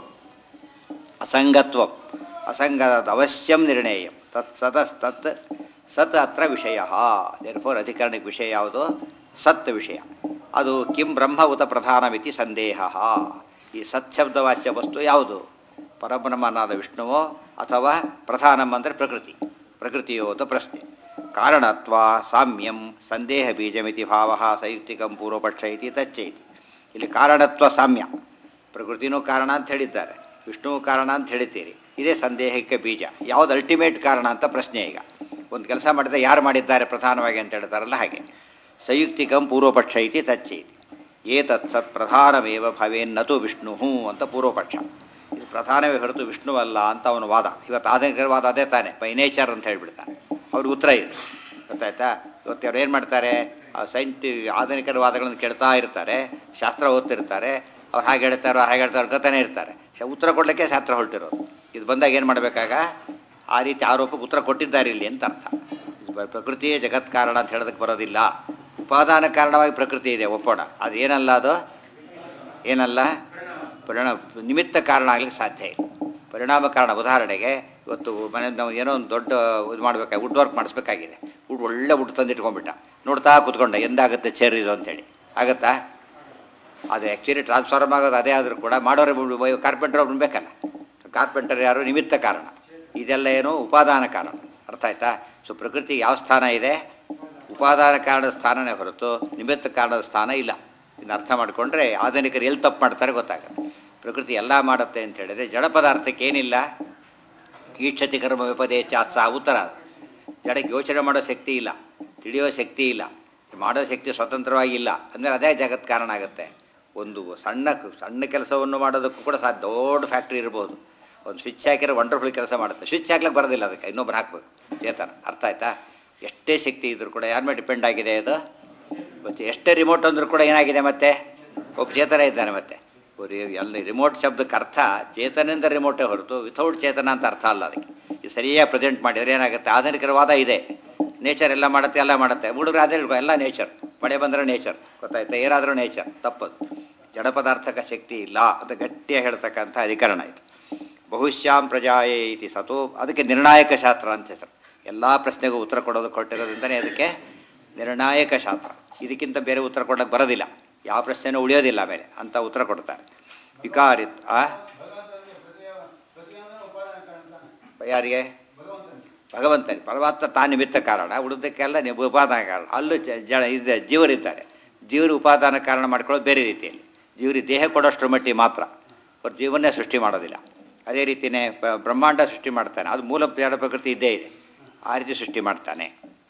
ಅಸಂಗತ್ವ ಅಸಂಗದ ಅವಶ್ಯಂ ನಿರ್ಣಯ ತತ್ ಸತಸ್ ತತ್ ಸತ್ ಅತ್ರ ವಿಷಯ ದೇರ್ಫೋರ್ ಅಧಿಕರಣಕ್ಕೆ ವಿಷಯ ಯಾವುದು ಸತ್ ವಿಷಯ ಅದು ಕಿಂ ಬ್ರಹ್ಮ ಉತ ಪ್ರಧಾನಮಿತಿ ಸಂದೇಹ ಈ ಸತ್ಶಬ್ದವಾಚ್ಯ ವಸ್ತು ಯಾವುದು ಪರಬ್ರಹ್ಮನಾದ ವಿಷ್ಣುವೋ ಅಥವಾ ಪ್ರಧಾನಂ ಅಂದರೆ ಪ್ರಕೃತಿ ಪ್ರಕೃತಿಯೋ ಅಂತ ಪ್ರಶ್ನೆ ಕಾರಣತ್ವ ಸಾಮ್ಯಂ ಸಂದೇಹ ಬೀಜಮಿತಿ ಭಾವ ಸಯುಕ್ತಿಕಂ ಪೂರ್ವಪಕ್ಷ ಇತಿ ತಚ್ಚೈತಿ ಇಲ್ಲಿ ಕಾರಣತ್ವ ಸಾಮ್ಯ ಪ್ರಕೃತಿನೂ ಕಾರಣ ಅಂತ ಹೇಳಿದ್ದಾರೆ ವಿಷ್ಣುವು ಕಾರಣ ಅಂತ ಹೇಳಿದ್ದೀರಿ ಇದೇ ಸಂದೇಹಕ್ಕೆ ಬೀಜ ಯಾವುದು ಅಲ್ಟಿಮೇಟ್ ಕಾರಣ ಅಂತ ಪ್ರಶ್ನೆ ಈಗ ಒಂದು ಕೆಲಸ ಮಾಡಿದ್ರೆ ಯಾರು ಮಾಡಿದ್ದಾರೆ ಪ್ರಧಾನವಾಗಿ ಅಂತ ಹೇಳ್ತಾರಲ್ಲ ಹಾಗೆ ಸಂಯುಕ್ತಿಕಂ ಪೂರ್ವಪಕ್ಷ ಇತಿ ತಚ್ಚೈತಿ ಏತತ್ ಸತ್ ಪ್ರಧಾನಮೇವ ಭವೇನ್ನತು ವಿಷ್ಣು ಅಂತ ಪೂರ್ವಪಕ್ಷ ಇದು ಪ್ರಧಾನವೇ ಹೊರತು ವಿಷ್ಣುವಲ್ಲ ಅಂತ ಅವನ ವಾದ ಇವತ್ತು ಆಧುನಿಕರ ವಾದ ಅದೇ ತಾನೆ ಬೈ ನೇಚರ್ ಅಂತ ಹೇಳ್ಬಿಡ್ತಾನೆ ಅವ್ರಿಗೆ ಉತ್ತರ ಇದೆ ಗೊತ್ತಾಯ್ತಾ ಇವತ್ತು ಅವ್ರು ಏನು ಮಾಡ್ತಾರೆ ಆ ಸೈಂಟಿ ಆಧುನಿಕರ ವಾದಗಳನ್ನು ಕೇಳ್ತಾ ಇರ್ತಾರೆ ಶಾಸ್ತ್ರ ಓದ್ತಿರ್ತಾರೆ ಅವ್ರು ಹಾಗೆ ಹೇಳ್ತಾರೋ ಹಾಗೆ ಹೇಳ್ತಾರೋ ಕತಾನೆ ಇರ್ತಾರೆ ಶ- ಉತ್ತರ ಕೊಡಲಿಕ್ಕೆ ಶಾಸ್ತ್ರ ಹೊರಟಿರೋದು ಇದು ಬಂದಾಗ ಏನು ಮಾಡಬೇಕಾಗ ಆ ರೀತಿ ಆರೋಪಕ್ಕೆ ಉತ್ತರ ಕೊಟ್ಟಿದ್ದಾರೆ ಇಲ್ಲಿ ಅಂತ ಅರ್ಥ ಇದು ಬ- ಪ್ರಕೃತಿಯೇ ಜಗತ್ ಕಾರಣ ಅಂತ ಹೇಳೋದಕ್ಕೆ ಬರೋದಿಲ್ಲ ಉಪಾದಾನ ಕಾರಣವಾಗಿ ಪ್ರಕೃತಿ ಇದೆ ಒಪ್ಪೋಣ ಅದು ಏನಲ್ಲ ಅದು ಏನಲ್ಲ ಪರಿಣಾಮ ನಿಮಿತ್ತ ಕಾರಣ ಆಗ್ಲಿಕ್ಕೆ ಸಾಧ್ಯ ಇಲ್ಲ ಪರಿಣಾಮ ಕಾರಣ ಉದಾಹರಣೆಗೆ ಇವತ್ತು ಮನೆ ನಾವು ಏನೋ ಒಂದು ದೊಡ್ಡ ಇದು ಮಾಡ್ಬೇಕಾಗಿ ವುಡ್ ವರ್ಕ್ ಮಾಡಿಸ್ಬೇಕಾಗಿದೆ ವುಡ್ ಒಳ್ಳೆ ವುಡ್ ತಂದು ಇಟ್ಕೊಂಡ್ಬಿಟ್ಟ ನೋಡ್ತಾ ಕೂತ್ಕೊಂಡ ಎಂದಾಗುತ್ತೆ ಚೇರ್ ಇದು ಅಂತೇಳಿ ಆಗತ್ತಾ ಅದು ಆ್ಯಕ್ಚುಲಿ ಟ್ರಾನ್ಸ್ಫಾರ್ಮ್ ಆಗೋದು ಅದೇ ಆದರೂ ಕೂಡ ಮಾಡೋರು ಕಾರ್ಪೆಂಟರ್ ಒಬ್ರು ಬೇಕಲ್ಲ ಕಾರ್ಪೆಂಟರ್ ಯಾರು ನಿಮಿತ್ತ ಕಾರಣ ಇದೆಲ್ಲ ಏನು ಉಪಾದಾನ ಕಾರಣ ಅರ್ಥ ಆಯ್ತಾ ಸೊ ಪ್ರಕೃತಿ ಯಾವ ಸ್ಥಾನ ಇದೆ ಉಪಾದಾನ ಕಾರಣದ ಸ್ಥಾನನೇ ಹೊರತು ನಿಮಿತ್ತ ಕಾರಣದ ಸ್ಥಾನ ಇಲ್ಲ ಇದನ್ನ ಅರ್ಥ ಮಾಡಿಕೊಂಡ್ರೆ ಆಧುನಿಕರು ಎಲ್ಲಿ ತಪ್ಪು ಮಾಡ್ತಾರೆ ಗೊತ್ತಾಗುತ್ತೆ ಪ್ರಕೃತಿ ಎಲ್ಲ ಮಾಡುತ್ತೆ ಅಂತ ಹೇಳಿದ್ರೆ ಜಡ ಪದಾರ್ಥಕ್ಕೆ ಏನಿಲ್ಲ ಈಕ್ಷತಿ ಕರ್ಮ ವಿಪದೇ ಚಾತ್ಸ ಉತ್ತರ ಅದು. ಜಡಕ್ಕೆ ಯೋಚನೆ ಮಾಡೋ ಶಕ್ತಿ ಇಲ್ಲ ತಿಳಿಯೋ ಶಕ್ತಿ ಇಲ್ಲ ಮಾಡೋ ಶಕ್ತಿ ಸ್ವತಂತ್ರವಾಗಿ ಇಲ್ಲ ಅಂದರೆ ಅದೇ ಜಗತ್ ಕಾರಣ ಆಗುತ್ತೆ ಒಂದು ಸಣ್ಣ ಸಣ್ಣ ಕೆಲಸವನ್ನು ಮಾಡೋದಕ್ಕೂ ಕೂಡ ಸಾಧ್ಯ ದೊಡ್ಡ ಫ್ಯಾಕ್ಟ್ರಿ ಇರ್ಬೋದು ಒಂದು ಸ್ವಿಚ್ ಹಾಕಿದ್ರೆ ವಂಡರ್ಫುಲ್ ಕೆಲಸ ಮಾಡುತ್ತೆ ಸ್ವಿಚ್ ಹಾಕ್ಲಿಕ್ಕೆ ಬರೋದಿಲ್ಲ ಅದಕ್ಕೆ ಇನ್ನೊಬ್ರು ಹಾಕ್ಬೇಕು ಚೇತನ ಅರ್ಥ ಆಯ್ತಾ ಎಷ್ಟೇ ಶಕ್ತಿ ಇದ್ರೂ ಕೂಡ ಯಾರ ಮೇಲೆ ಡಿಪೆಂಡ್ ಆಗಿದೆ ಅದು ಮತ್ತೆ ಎಷ್ಟೇ ರಿಮೋಟ್ ಅಂದ್ರೂ ಕೂಡ ಏನಾಗಿದೆ ಮತ್ತೆ ಒಬ್ಬ ಚೇತನ ಇದ್ದಾನೆ ಮತ್ತೆ ಬರೀ ಎಲ್ಲ ರಿಮೋಟ್ ಶಬ್ದಕ್ಕೆ ಅರ್ಥ ಚೇತನದಿಂದ ರಿಮೋಟೇ ಹೊರತು ವಿಥೌಟ್ ಚೇತನ ಅಂತ ಅರ್ಥ ಅಲ್ಲ ಅದಕ್ಕೆ ಇದು ಸರಿಯಾಗಿ ಪ್ರೆಸೆಂಟ್ ಮಾಡಿದರೆ ಏನಾಗುತ್ತೆ ಆಧುನಿಕವಾದ ಇದೆ ನೇಚರ್ ಎಲ್ಲ ಮಾಡುತ್ತೆ ಎಲ್ಲ ಮಾಡುತ್ತೆ ಹುಡುಗರು ಅದೇ ಇರ್ಬೇಕು, ಎಲ್ಲ ನೇಚರ್ ಮಳೆ ಬಂದರೆ ನೇಚರ್ ಗೊತ್ತಾಯ್ತಾ ಏನಾದರೂ ನೇಚರ್ ತಪ್ಪದು ಜಡ ಪದಾರ್ಥಕ ಶಕ್ತಿ ಇಲ್ಲ ಅಂತ ಗಟ್ಟಿಯಾಗಿ ಹೇಳ್ತಕ್ಕಂಥ ಅಧಿಕರಣ ಇದು ಬಹುಶ್ಯಾಂ ಪ್ರಜಾಯೇ ಇತಿ ಸತೋ ಅದಕ್ಕೆ ನಿರ್ಣಾಯಕ ಶಾಸ್ತ್ರ ಅಂತ ಹೆಸರು ಎಲ್ಲ ಪ್ರಶ್ನೆಗೂ ಉತ್ತರ ಕೊಡೋದು ಕೊಟ್ಟಿರೋದ್ರಿಂದನೇ ಅದಕ್ಕೆ ನಿರ್ಣಾಯಕ ಶಾಸ್ತ್ರ ಇದಕ್ಕಿಂತ ಬೇರೆ ಉತ್ತರ ಕೊಡೋಕ್ಕೆ ಬರೋದಿಲ್ಲ ಯಾವ ಪ್ರಶ್ನೆನೂ ಉಳಿಯೋದಿಲ್ಲ ಆಮೇಲೆ ಅಂತ ಉತ್ತರ ಕೊಡ್ತಾರೆ ವಿಕಾರಿತ್ ಆ ಯಾರಿಗೆ ಭಗವಂತನೇ ಪರಮಾತ್ಮ ತಾ ನಿಮಿತ್ತ ಕಾರಣ ಉಳಿದಕ್ಕೆಲ್ಲ ನೀವು ಉಪಾದಾನ ಕಾರಣ ಅಲ್ಲೂ ಜ- ಜಡ ಇದೆ ಜೀವರಿದ್ದಾರೆ ಜೀವರು ಉಪಾದಾನ ಕಾರಣ ಮಾಡ್ಕೊಳ್ಳೋದು ಬೇರೆ ರೀತಿಯಲ್ಲಿ ಜೀವರಿಗೆ ದೇಹ ಕೊಡೋಷ್ಟರ ಮಟ್ಟಿಗೆ ಮಾತ್ರ ಅವ್ರು ಜೀವನ್ನೇ ಸೃಷ್ಟಿ ಮಾಡೋದಿಲ್ಲ ಅದೇ ರೀತಿಯೇ ಬ- ಬ್ರಹ್ಮಾಂಡ ಸೃಷ್ಟಿ ಮಾಡ್ತಾನೆ ಅದು ಮೂಲ ಜಡ ಪ್ರಕೃತಿ ಇದ್ದೇ ಇದೆ ಆ ರೀತಿ ಸೃಷ್ಟಿ ಮಾಡ್ತಾನೆ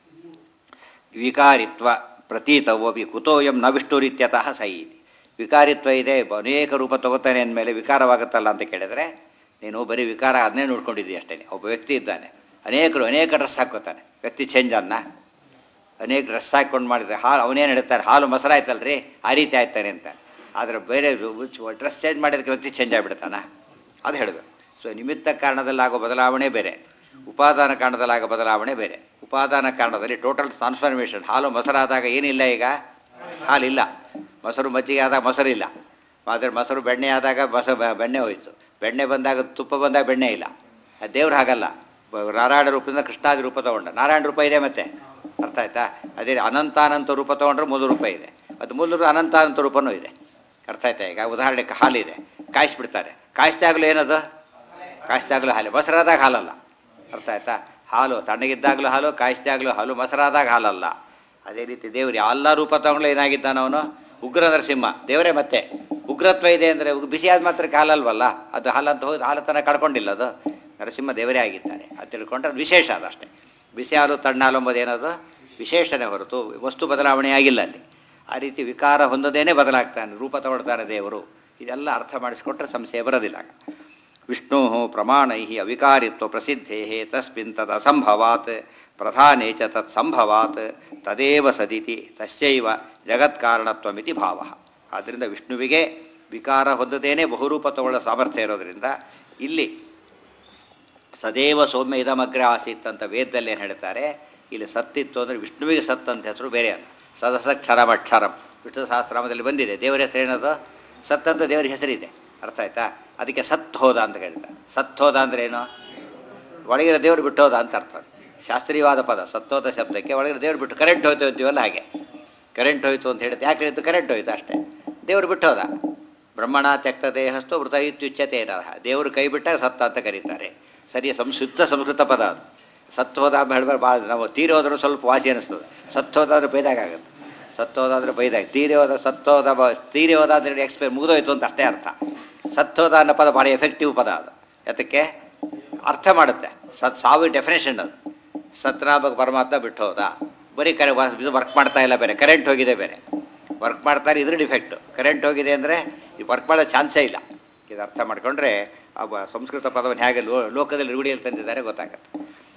ವಿಕಾರಿತ್ವ ಪ್ರತೀತವೋಪಿ ಕುತೋಯಂ ನ ವಿಷ್ಣುರಿತ್ಯತಃ ಸೈ ಇತಿ ವಿಕಾರಿತ್ವ ಇದೆ ಬ- ಅನೇಕ ರೂಪ ತಗೋತಾನೆ ಅಂದಮೇಲೆ ವಿಕಾರವಾಗುತ್ತಲ್ಲ ಅಂತ ಕೇಳಿದರೆ ನೀನು ಬರೀ ವಿಕಾರ ಅದನ್ನೇ ನೋಡ್ಕೊಂಡಿದ್ದೀಯ ಅಷ್ಟೇ ಒಬ್ಬ ವ್ಯಕ್ತಿ ಇದ್ದಾನೆ ಅನೇಕರು ಅನೇಕ ಡ್ರೆಸ್ ಹಾಕೋತಾನೆ ವ್ಯಕ್ತಿ ಚೇಂಜ್ ಅನ್ನ ಅನೇಕ ಡ್ರೆಸ್ ಹಾಕ್ಕೊಂಡು ಮಾಡಿದ್ರೆ ಹಾಲು ಅವನೇನು ಹೇಳ್ತಾರೆ ಹಾಲು ಮೊಸರಾಯ್ತಲ್ರಿ ಆ ರೀತಿ ಆಯ್ತಾನೆ ಅಂತ ಆದರೆ ಬೇರೆ ಡ್ರೆಸ್ ಚೇಂಜ್ ಮಾಡಿದಕ್ಕೆ ವ್ಯಕ್ತಿ ಚೇಂಜ್ ಆಗಿಬಿಡ್ತಾನ ಅದು ಹೇಳಬೇಕು ಸೊ ನಿಮಿತ್ತ ಕಾರಣದಲ್ಲಾಗೋ ಬದಲಾವಣೆ ಬೇರೆ ಉಪಾದಾನ ಕಾರಣದಲ್ಲಾಗೋ ಬದಲಾವಣೆ ಬೇರೆ ಉಪಾದಾನ ಕಾರಣದಲ್ಲಿ ಟೋಟಲ್ ಟ್ರಾನ್ಸ್ಫಾರ್ಮೇಷನ್ ಹಾಲು ಮೊಸರಾದಾಗ ಏನಿಲ್ಲ ಈಗ ಹಾಲಿಲ್ಲ ಮೊಸರು ಮಜ್ಜಿಗೆ ಆದಾಗ ಮೊಸರಿಲ್ಲ ಆದರೆ ಮೊಸರು ಬೆಣ್ಣೆ ಆದಾಗ ಮೊಸ ಬ- ಬೆಣ್ಣೆ ಹೋಯಿತು ಬೆಣ್ಣೆ ಬಂದಾಗ ತುಪ್ಪ ಬಂದಾಗ ಬೆಣ್ಣೆ ಇಲ್ಲ ಅದು ದೇವ್ರು ಹಾಗಲ್ಲ ಬ- ನಾರಾಯಣ ರೂಪದಿಂದ ಕೃಷ್ಣಾದಿ ರೂಪ ತಗೊಂಡ ನಾರಾಯಣ ರೂಪ ಇದೆ ಮತ್ತೆ ಅರ್ಥ ಆಯ್ತಾ ಅದೇ ಅನಂತಾನಂತ ರೂಪ ತೊಗೊಂಡ್ರೆ ಮೂರು ರೂಪ ಇದೆ ಅದು ಮೂರು ಅನಂತಾನಂತ ರೂಪನೂ ಇದೆ ಅರ್ಥ ಆಯ್ತಾ ಈಗ ಉದಾಹರಣೆಗೆ ಹಾಲಿದೆ ಕಾಯಿಸ್ಬಿಡ್ತಾರೆ ಕಾಯಿಸಿದಾಗಲೂ ಏನದು ಕಾಯಿಸಿದಾಗಲೂ ಹಾಲು ಮೊಸರಾದಾಗ ಹಾಲಲ್ಲ ಅರ್ಥ ಆಯ್ತಾ ಹಾಲು ತಣ್ಣಗಿದ್ದಾಗಲೂ ಹಾಲು ಕಾಯಿಸಿದಾಗಲೂ ಹಾಲು ಮೊಸರಾದಾಗ ಹಾಲಲ್ಲ ಅದೇ ರೀತಿ ದೇವರು ಎಲ್ಲ ರೂಪ ತಗೊಂಡ್ಲು ಏನಾಗಿದ್ದಾನ ಅವನು ಉಗ್ರ ನರಸಿಂಹ ದೇವರೇ ಮತ್ತೆ ಉಗ್ರತ್ವ ಇದೆ ಅಂದರೆ ಬಿಸಿಯಾದ ಮಾತ್ರಕ್ಕೆ ಹಾಲಲ್ವಲ್ಲ ಅದು ಹಾಲಂತ ಹೋಗಿ ಹಾಲತನ ಕಳ್ಕೊಂಡಿಲ್ಲ ಅದು ನರಸಿಂಹ ದೇವರೇ ಆಗಿದ್ದಾನೆ ಅದು ತಿಳ್ಕೊಂಡ್ರೆ ಅದು ವಿಶೇಷ ಅದು ಅಷ್ಟೇ ಬಿಸಿ ಹಾಲು ತಣ್ಣ ಹಾಲು ಎಂಬುದು ಏನದು ವಿಶೇಷನೇ ಹೊರತು ವಸ್ತು ಬದಲಾವಣೆ ಆಗಿಲ್ಲ ಅಲ್ಲಿ ಆ ರೀತಿ ವಿಕಾರ ಹೊಂದದೇನೆ ಬದಲಾಗ್ತಾನೆ ರೂಪ ತಗೊಳ್ತಾನೆ ದೇವರು ಇದೆಲ್ಲ ಅರ್ಥ ಮಾಡಿಸ್ಕೊಟ್ರೆ ಸಂಶಯ ಬರೋದಿಲ್ಲ ಆಗ. ವಿಷ್ಣು ಪ್ರಮಾಣೈ ಅವಿಕಾರಿತ್ವ ಪ್ರಸಿದ್ಧೇ ತಸ್ಮಿನ್ ತದ್ ಅಸಂಭವಾತ್ ಪ್ರಧಾನೇ ಚ ತತ್ ಸಂಭವಾತ್ ತದೇವ ಸದಿತಿ ತಸ್ಯೈವ ಜಗತ್ಕಾರಣತ್ವಮಿತಿ ಭಾವ ಆದ್ದರಿಂದ ವಿಷ್ಣುವಿಗೆ ವಿಕಾರ ಹೊಂದದೇನೆ ಬಹುರೂಪ ತಗೊಳ್ಳೋ ಸಾಮರ್ಥ್ಯ ಇರೋದರಿಂದ ಇಲ್ಲಿ ಸದೇವ ಸೌಮ್ಯ ಇದಮಗ್ರ ಆಸೀತ್ ಅಂತ ವೇದದಲ್ಲಿ ಏನು ಹೇಳ್ತಾರೆ ಇಲ್ಲಿ ಸತ್ತಿತ್ತು ಅಂದರೆ ವಿಷ್ಣುವಿಗೆ ಸತ್ ಅಂತ ಹೆಸರು ಬೇರೆ ಅಲ್ಲ ಸದಸಕ್ಷರಂ ಅಕ್ಷರಂ ವಿಷ್ಣು ಸಹಸ್ರಾಮದಲ್ಲಿ ಬಂದಿದೆ ದೇವರ ಹೆಸರು ಏನದು ಸತ್ ಅಂತ ದೇವರ ಹೆಸರಿದೆ ಅರ್ಥ ಆಯ್ತಾ ಅದಕ್ಕೆ ಸತ್ ಹೋದ ಅಂತ ಹೇಳ್ತಾರೆ ಸತ್ ಹೋದ ಅಂದ್ರೆ ಏನು ಒಳಗಿರೋ ದೇವರು ಬಿಟ್ಟು ಹೋದ ಅಂತ ಅರ್ಥ ಶಾಸ್ತ್ರೀಯವಾದ ಪದ ಸತ್ತೋದ ಶಬ್ದಕ್ಕೆ ಒಳಗಿರೋ ದೇವ್ರು ಬಿಟ್ಟು ಕರೆಂಟ್ ಹೋಯ್ತು ಅಂತೀವಲ್ಲ ಹಾಗೆ ಕರೆಂಟ್ ಹೋಯ್ತು ಅಂತ ಹೇಳಿದ್ರೆ ಯಾಕೆ ಹೇಳಿದ್ದು ಕರೆಂಟ್ ಹೋಯ್ತು ಅಷ್ಟೇ ದೇವರು ಬಿಟ್ಟು ಹೋದ ಬ್ರಹ್ಮಣ ತ್ಯಕ್ತ ದೇಹಸ್ತು ಮೃತ ಇತ್ಯುಚ್ಯತೆ ನರಹ ದೇವರು ಕೈ ಬಿಟ್ಟಾಗ ಸತ್ತ ಅಂತ ಕರೀತಾರೆ ಸರಿ ಸಂಸ್ಕೃತ ಸಂಸ್ಕೃತ ಪದ ಅದು ಸತ್ತು ಹೋದ ಹೇಳ್ಬಾರ್ದು ಭಾಳ ನಾವು ತೀರಿ ಹೋದ್ರೂ ಸ್ವಲ್ಪ ವಾಸಿ ಅನ್ನಿಸ್ತದೆ ಸತ್ತು ಹೋದಾದ್ರೆ ಬೈದಾಗುತ್ತೆ ಸತ್ತು ಹೋದಾದ್ರೆ ಬೈದಾಗ ತೀರಿ ಹೋದ ಸತ್ತು ಹೋದ ಬ ತೀರಿ ಹೋದ ಅಂದರೆ ಎಕ್ಸ್ಪೈರ್ ಮುಗಿದೋಯ್ತು ಅಂತ ಅಷ್ಟೇ ಅರ್ಥ ಸತ್ತು ಹೋದ ಅನ್ನೋ ಪದ ಭಾಳ ಎಫೆಕ್ಟಿವ್ ಪದ ಅದು ಯಾತಕ್ಕೆ ಅರ್ಥ ಮಾಡುತ್ತೆ ಸತ್ ಸಾವು ಡೆಫಿನೇಷನ್ ಅದು ಸತ್ನಾಮಕ ಪರಮಾತ್ಮ ಬಿಟ್ಟು ಹೋದ ಬರೀ ಕರೆ ಇದು ವರ್ಕ್ ಮಾಡ್ತಾ ಇಲ್ಲ ಬೇರೆ ಕರೆಂಟ್ ಹೋಗಿದೆ ಬೇರೆ ವರ್ಕ್ ಮಾಡ್ತಾರೆ ಇದ್ರ ಡಿಫೆಕ್ಟು ಕರೆಂಟ್ ಹೋಗಿದೆ ಅಂದರೆ ಈ ವರ್ಕ್ ಮಾಡೋ ಚಾನ್ಸೇ ಇಲ್ಲ ಇದು ಅರ್ಥ ಮಾಡ್ಕೊಂಡ್ರೆ ಆ ಬ- ಸಂಸ್ಕೃತ ಪದವನ್ನು ಹೇಗೆ ಲೋ ಲೋಕದಲ್ಲಿ ರೂಢಿಯಲ್ಲಿ ತಂದಿದ್ದಾರೆ ಗೊತ್ತಾಗತ್ತೆ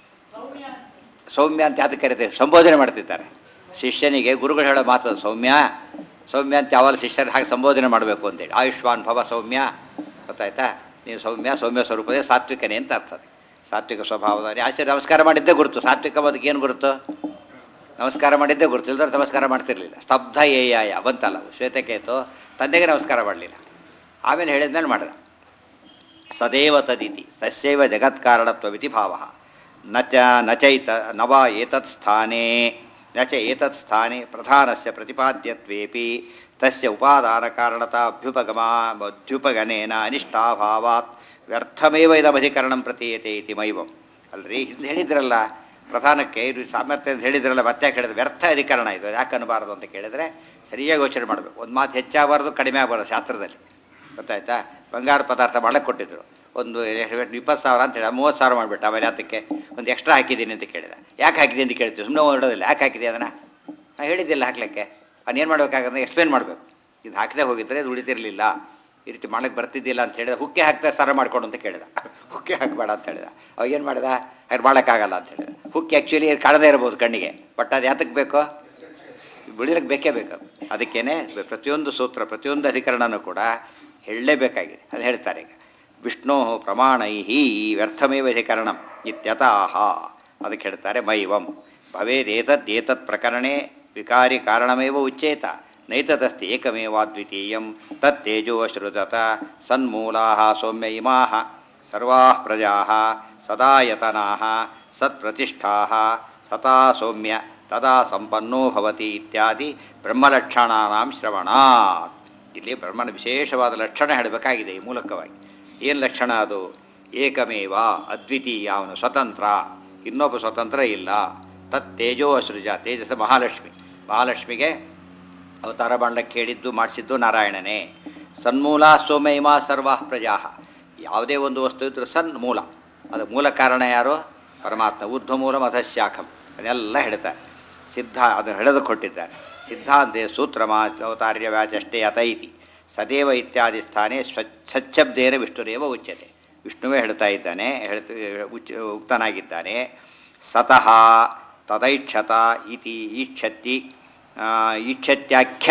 ಸೌಮ್ಯ ಅಂತ ಯಾತಕ್ಕೆ ಕರೀತೇವೆ ಸಂಬೋಧನೆ ಮಾಡ್ತಿದ್ದಾರೆ ಶಿಷ್ಯನಿಗೆ ಗುರುಗಳು ಹೇಳೋ ಮಾತು ಅದು, ಸೌಮ್ಯ ಸೌಮ್ಯ ಅಂತ ಯಾವಾಗ ಶಿಷ್ಯರು ಹಾಗೆ ಸಂಬೋಧನೆ ಮಾಡಬೇಕು ಅಂತೇಳಿ ಆಯುಷ್ಮಾನ್ ಭವ ಸೌಮ್ಯ ಗೊತ್ತಾಯ್ತಾ ನೀವು ಸೌಮ್ಯ ಸೌಮ್ಯ ಸ್ವರೂಪದೇ ಸಾತ್ವಿಕನೇ ಅಂತ ಅರ್ಥ ಅದು. ಸಾತ್ವಿಕ ಸ್ವಭಾವದ ಆಶ್ಚರ್ಯ ನಮಸ್ಕಾರ ಮಾಡಿದ್ದೇ ಗುರುತು ಸಾತ್ವಿಕ ಬದುಕು ಏನು ಗುರುತು ನಮಸ್ಕಾರ ಮಾಡಿದ್ದೇ ಗುರುತು ಇಲ್ದವ್ರು ನಮಸ್ಕಾರ ಮಾಡ್ತಿರ್ಲಿಲ್ಲ ಸ್ತಬ್ಧ ಏಯಾಯ ಬಂತಲ್ಲ ಶ್ವೇತಕೇತು ತಂದೆಗೆ ನಮಸ್ಕಾರ ಮಾಡಲಿಲ್ಲ ಆಮೇಲೆ ಹೇಳಿದ್ಮೇಲೆ ಮಾಡಿದ ಸದೇವ ತದಿತಿ ತಸ್ಯೈವ ಜಗತ್ಕಾರಣತ್ವಮಿತಿ ಭಾವ ನ ಚ ನ ಚೈತ ನವ ಏತತ್ ಸ್ಥಾನೇ ನ ಚ ಏತತ್ ಸ್ಥಾನೆ ಪ್ರಧಾನಸ್ಯ ಪ್ರತಿಪಾದ್ಯತ್ವೇಪಿ ತಸ್ಯ ಉಪಾದಾನ ಕಾರಣತಾ ಅಭ್ಯುಪಗಮ ಅಭ್ಯುಪಗನೇನ ಅನಿಷ್ಟಾಭಾವಾತ್ ವ್ಯರ್ಥಮೇವ ಇದಮಧಿಕರಣಂ ಪ್ರತೀಯತೆ ಇತಿ ಮೈವಂ ಅಲ್ರಿ ಹಿಂದೆ ಹೇಳಿದ್ರಲ್ಲ ಪ್ರಧಾನಕ್ಕೆ ಇದು ಸಾಮರ್ಥ್ಯ ಅಂತ ಹೇಳಿದ್ರಲ್ಲ ಮತ್ತೆ ಯಾಕೆ ಹೇಳಿದ್ರೆ ವ್ಯರ್ಥ ಅಧಿಕರಣ ಇದು ಯಾಕೆ ಅನ್ನಬಾರದು ಅಂತ ಕೇಳಿದರೆ ಸರಿಯಾಗಿ ಯೋಚನೆ ಮಾಡಬೇಕು ಒಂದು ಮಾತು ಹೆಚ್ಚಾಗಬಾರ್ದು ಕಡಿಮೆ ಆಗಬಾರ್ದು ಶಾಸ್ತ್ರದಲ್ಲಿ ಗೊತ್ತಾಯ್ತಾ ಬಂಗಾರ ಪದಾರ್ಥ ಮಾಡಕ್ಕೆ ಕೊಟ್ಟಿದ್ರು ಒಂದು ಇಪ್ಪತ್ತು ಸಾವಿರ ಅಂತ ಹೇಳಿ ಮೂವತ್ತು ಸಾವಿರ ಮಾಡಿಬಿಟ್ಟ ಆಮೇಲೆ ಅದಕ್ಕೆ ಒಂದು ಎಕ್ಸ್ಟ್ರಾ ಹಾಕಿದ್ದೀನಿ ಅಂತ ಕೇಳಿದ ಯಾಕೆ ಹಾಕಿದೆ ಅಂತ ಕೇಳ್ತೀವಿ ಸುಮ್ಮನೆ ಹೊರಡೋದಿಲ್ಲ ಯಾಕೆ ಹಾಕಿದೆ ಅದನ್ನು ನಾನು ಹೇಳಿದ್ದಿಲ್ಲ ಹಾಕ್ಲಿಕ್ಕೆ ಏನು ಮಾಡಬೇಕಾಗಂದ್ರೆ ಎಕ್ಸ್ಪ್ಲೇನ್ ಮಾಡಬೇಕು ಇದು ಹಾಕದೆ ಹೋಗಿದ್ರೆ ಇದು ಉಳಿತಿರಲಿಲ್ಲ ಈ ರೀತಿ ಮಾಡಕ್ಕೆ ಬರ್ತಿದ್ದಿಲ್ಲ ಅಂತ ಹೇಳಿದ ಹುಕ್ಕೆ ಹಾಕ್ತಾ ಸರ ಮಾಡ್ಕೊಡು ಅಂತ ಕೇಳಿದ ಹುಕ್ಕೆ ಹಾಕಬೇಡ ಅಂತ ಹೇಳಿದ ಅವಾಗ ಏನು ಮಾಡಿದ ಹಾಗೆ ಮಾಡೋಕ್ಕಾಗಲ್ಲ ಅಂತ ಹೇಳಿದ ಹುಕ್ಕೆ ಆ್ಯಕ್ಚುಲಿ ಕಾಣದೇ ಇರ್ಬೋದು ಕಣ್ಣಿಗೆ ಬಟ್ ಅದು ಯಾತಕ್ಕೆ ಬೇಕೋ ಬಿಡಿದಕ್ಕೆ ಬೇಕೇ ಬೇಕು ಅದು ಅದಕ್ಕೇನೆ ಪ್ರತಿಯೊಂದು ಸೂತ್ರ ಪ್ರತಿಯೊಂದು ಅಧಿಕರಣನೂ ಕೂಡ ಹೇಳಲೇಬೇಕಾಗಿದೆ ಅದು ಹೇಳ್ತಾರೆ ಈಗ ವಿಷ್ಣು ಪ್ರಮಾಣೈ ವ್ಯರ್ಥಮೇವ ಅಧಿಕರಣಂ ಇತ್ಯತಃ ಅದಕ್ಕೆ ಹೇಳ್ತಾರೆ ಮೈವಂ ಭವೇದೇತದ್ ಏತತ್ ಪ್ರಕರಣೆ ವಿಕಾರಿ ಕಾರಣಮೇವ ಉಚ್ಚೇತ ನೈತದಸ್ತಿ ಏಕಮೇವಾದ್ವಿತೀಯಂ ತತ್ತೇಜೋ ಅಶ್ರುತತ ಸನ್ಮೂಲಾ ಸೌಮ್ಯ ಇಮಾ ಸರ್ವಾ ಪ್ರಜಾ ಸದಾ ಯತನಾ ಸತ್ಪ್ರತಿಷ್ಠಾ ಸತಾ ಸೌಮ್ಯ ತದಾ ಸಂಪನ್ನೋ ಭವತಿ ಇತ್ಯಾದಿ ಬ್ರಹ್ಮಲಕ್ಷಣಾನಾಂ ಶ್ರವಣಾತ್ ಇಲ್ಲಿ ಬ್ರಹ್ಮನ ವಿಶೇಷವಾದ ಲಕ್ಷಣ ಹೇಳಬೇಕಾಗಿದೆ ಈ ಮೂಲಕವಾಗಿ ಏನು ಲಕ್ಷಣ ಅದು ಏಕಮೇವ ಅದ್ವಿತೀಯ ಅವನು ಸ್ವತಂತ್ರ ಇನ್ನೊಬ್ಬ ಸ್ವತಂತ್ರ ಇಲ್ಲ ತತ್ ತೇಜೋ ಅಸೃಜ ತೇಜಸ್ ಮಹಾಲಕ್ಷ್ಮಿ ಮಹಾಲಕ್ಷ್ಮಿಗೆ ಅವತಾರ ಮಾಡಲಿಕ್ಕೆ ಹೇಳಿದ್ದು ಮಾಡಿಸಿದ್ದು ನಾರಾಯಣನೇ ಸನ್ಮೂಲ ಸೋಮೈಮಾ ಸರ್ವಾ ಪ್ರಜಾ ಯಾವುದೇ ಒಂದು ವಸ್ತು ಇದ್ರೂ ಸನ್ ಮೂಲ ಅದು ಮೂಲ ಕಾರಣ ಯಾರು ಪರಮಾತ್ಮ ಊರ್ಧ್ವ ಮೂಲ ಮಧಶಾಖಂ ಅದನ್ನೆಲ್ಲ ಹೇಳ್ತಾರೆ ಸಿದ್ಧ ಅದನ್ನು ಹೇಳೋದು ಕೊಟ್ಟಿದ್ದಾರೆ ಸಿದ್ಧಾಂತೆ ಸೂತ್ರಮ ಅವತಾರ್ಯ ವ್ಯಾಚಷ್ಟೇ ಅತೈತಿ ಸದೇವ ಇತ್ಯಾದಿ ಸ್ಥಾನೇ ಸ್ವಚ್ಛ ಸಚ್ಛಬ್ದೇನ ವಿಷ್ಣುರೇವ ಉಚ್ಯತೆ ವಿಷ್ಣುವೇ ಹೇಳ್ತಾ ಇದ್ದಾನೆ ಹೇಳ್ತ ಉಚ್ಚ ಉಕ್ತನಾಗಿದ್ದಾನೆ ಸತಃ ತದೈಕ್ಷತ ಇತಿ ಈಕ್ಷತಿ ಈಕ್ಷತ್ಯಾಖ್ಯ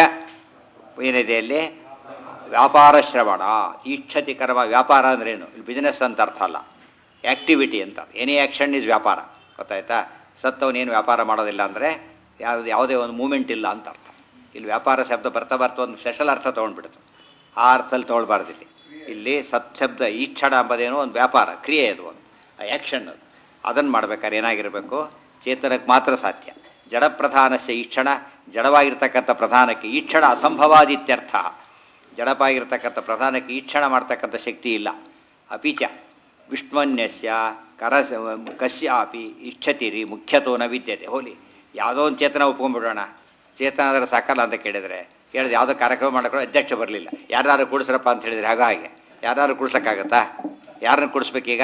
ಏನಿದೆ ಅಲ್ಲಿ ವ್ಯಾಪಾರ ಶ್ರವಣ ಈಕ್ಷತಿ ಕರ್ಮ ವ್ಯಾಪಾರ ಅಂದ್ರೇನು ಇಲ್ಲಿ ಬಿಸ್ನೆಸ್ ಅಂತ ಅರ್ಥ ಅಲ್ಲ ಆ್ಯಕ್ಟಿವಿಟಿ ಅಂತ ಎನಿ ಆ್ಯಕ್ಷನ್ ಇಸ್ ವ್ಯಾಪಾರ ಗೊತ್ತಾಯ್ತಾ ಸತ್ತವನೇನು ವ್ಯಾಪಾರ ಮಾಡೋದಿಲ್ಲ ಅಂದರೆ ಯಾವ್ದು ಯಾವುದೇ ಒಂದು ಮೂಮೆಂಟ್ ಇಲ್ಲ ಅಂತ ಅರ್ಥ ಇಲ್ಲಿ ವ್ಯಾಪಾರ ಶಬ್ದ ಬರ್ತಾ ಬರ್ತಾ ಒಂದು ಸ್ಪೆಷಲ್ ಅರ್ಥ ತೊಗೊಂಡ್ಬಿಡ್ತು ಆ ಅರ್ಥದಲ್ಲಿ ತೊಗೊಳ್ಬಾರ್ದು ಇಲ್ಲಿ ಇಲ್ಲಿ ಸತ್ ಶಬ್ದ ಈಕ್ಷಣ ಎಂಬುದೇನೋ ಒಂದು ವ್ಯಾಪಾರ ಕ್ರಿಯೆ ಅದು ಒಂದು ಆ್ಯಕ್ಷನ್ ಅದು ಅದನ್ನು ಮಾಡ್ಬೇಕಾದ್ರೆ ಏನಾಗಿರಬೇಕು ಚೇತನಕ್ಕೆ ಮಾತ್ರ ಸಾಧ್ಯ ಜಡಪ್ರಧಾನಸ್ಯ ಈಕ್ಷಣ ಜಡವಾಗಿರ್ತಕ್ಕಂಥ ಪ್ರಧಾನಕ್ಕೆ ಈಕ್ಷಣ ಅಸಂಭವಾದಿತ್ಯರ್ಥ ಜಡಪಾಗಿರ್ತಕ್ಕಂಥ ಪ್ರಧಾನಕ್ಕೆ ಈಕ್ಷಣ ಮಾಡ್ತಕ್ಕಂಥ ಶಕ್ತಿ ಇಲ್ಲ ಅಪಿಚ ವಿಷ್ಣುವನ್ಯಸ್ಯ ಕರ ಕಸ್ಯಾಪಿ ಇಚ್ಛತಿರಿ ಮುಖ್ಯತೋ ನ ವಿದ್ಯತೆ ಹೋಲಿ ಯಾವುದೋ ಒಂದು ಚೇತನ ಒಪ್ಕೊಂಡ್ಬಿಡೋಣ ಚೇತನ ಆದರೆ ಸಾಕಲ್ಲ ಅಂತ ಕೇಳಿದರೆ ಕೇಳಿದ್ರೆ ಯಾವುದೋ ಕಾರ್ಯಕ್ರಮ ಮಾಡೋಕೆ ಅಧ್ಯಕ್ಷ ಬರಲಿಲ್ಲ ಯಾರು ಕೂಡಿಸ್ರಪ್ಪ ಅಂತ ಹೇಳಿದ್ರೆ ಆಗ ಹಾಗೆ ಯಾರು ಕೂಡ್ಸೋಕ್ಕಾಗತ್ತಾ ಯಾರನ್ನ ಕೂಡಿಸ್ಬೇಕೀಗ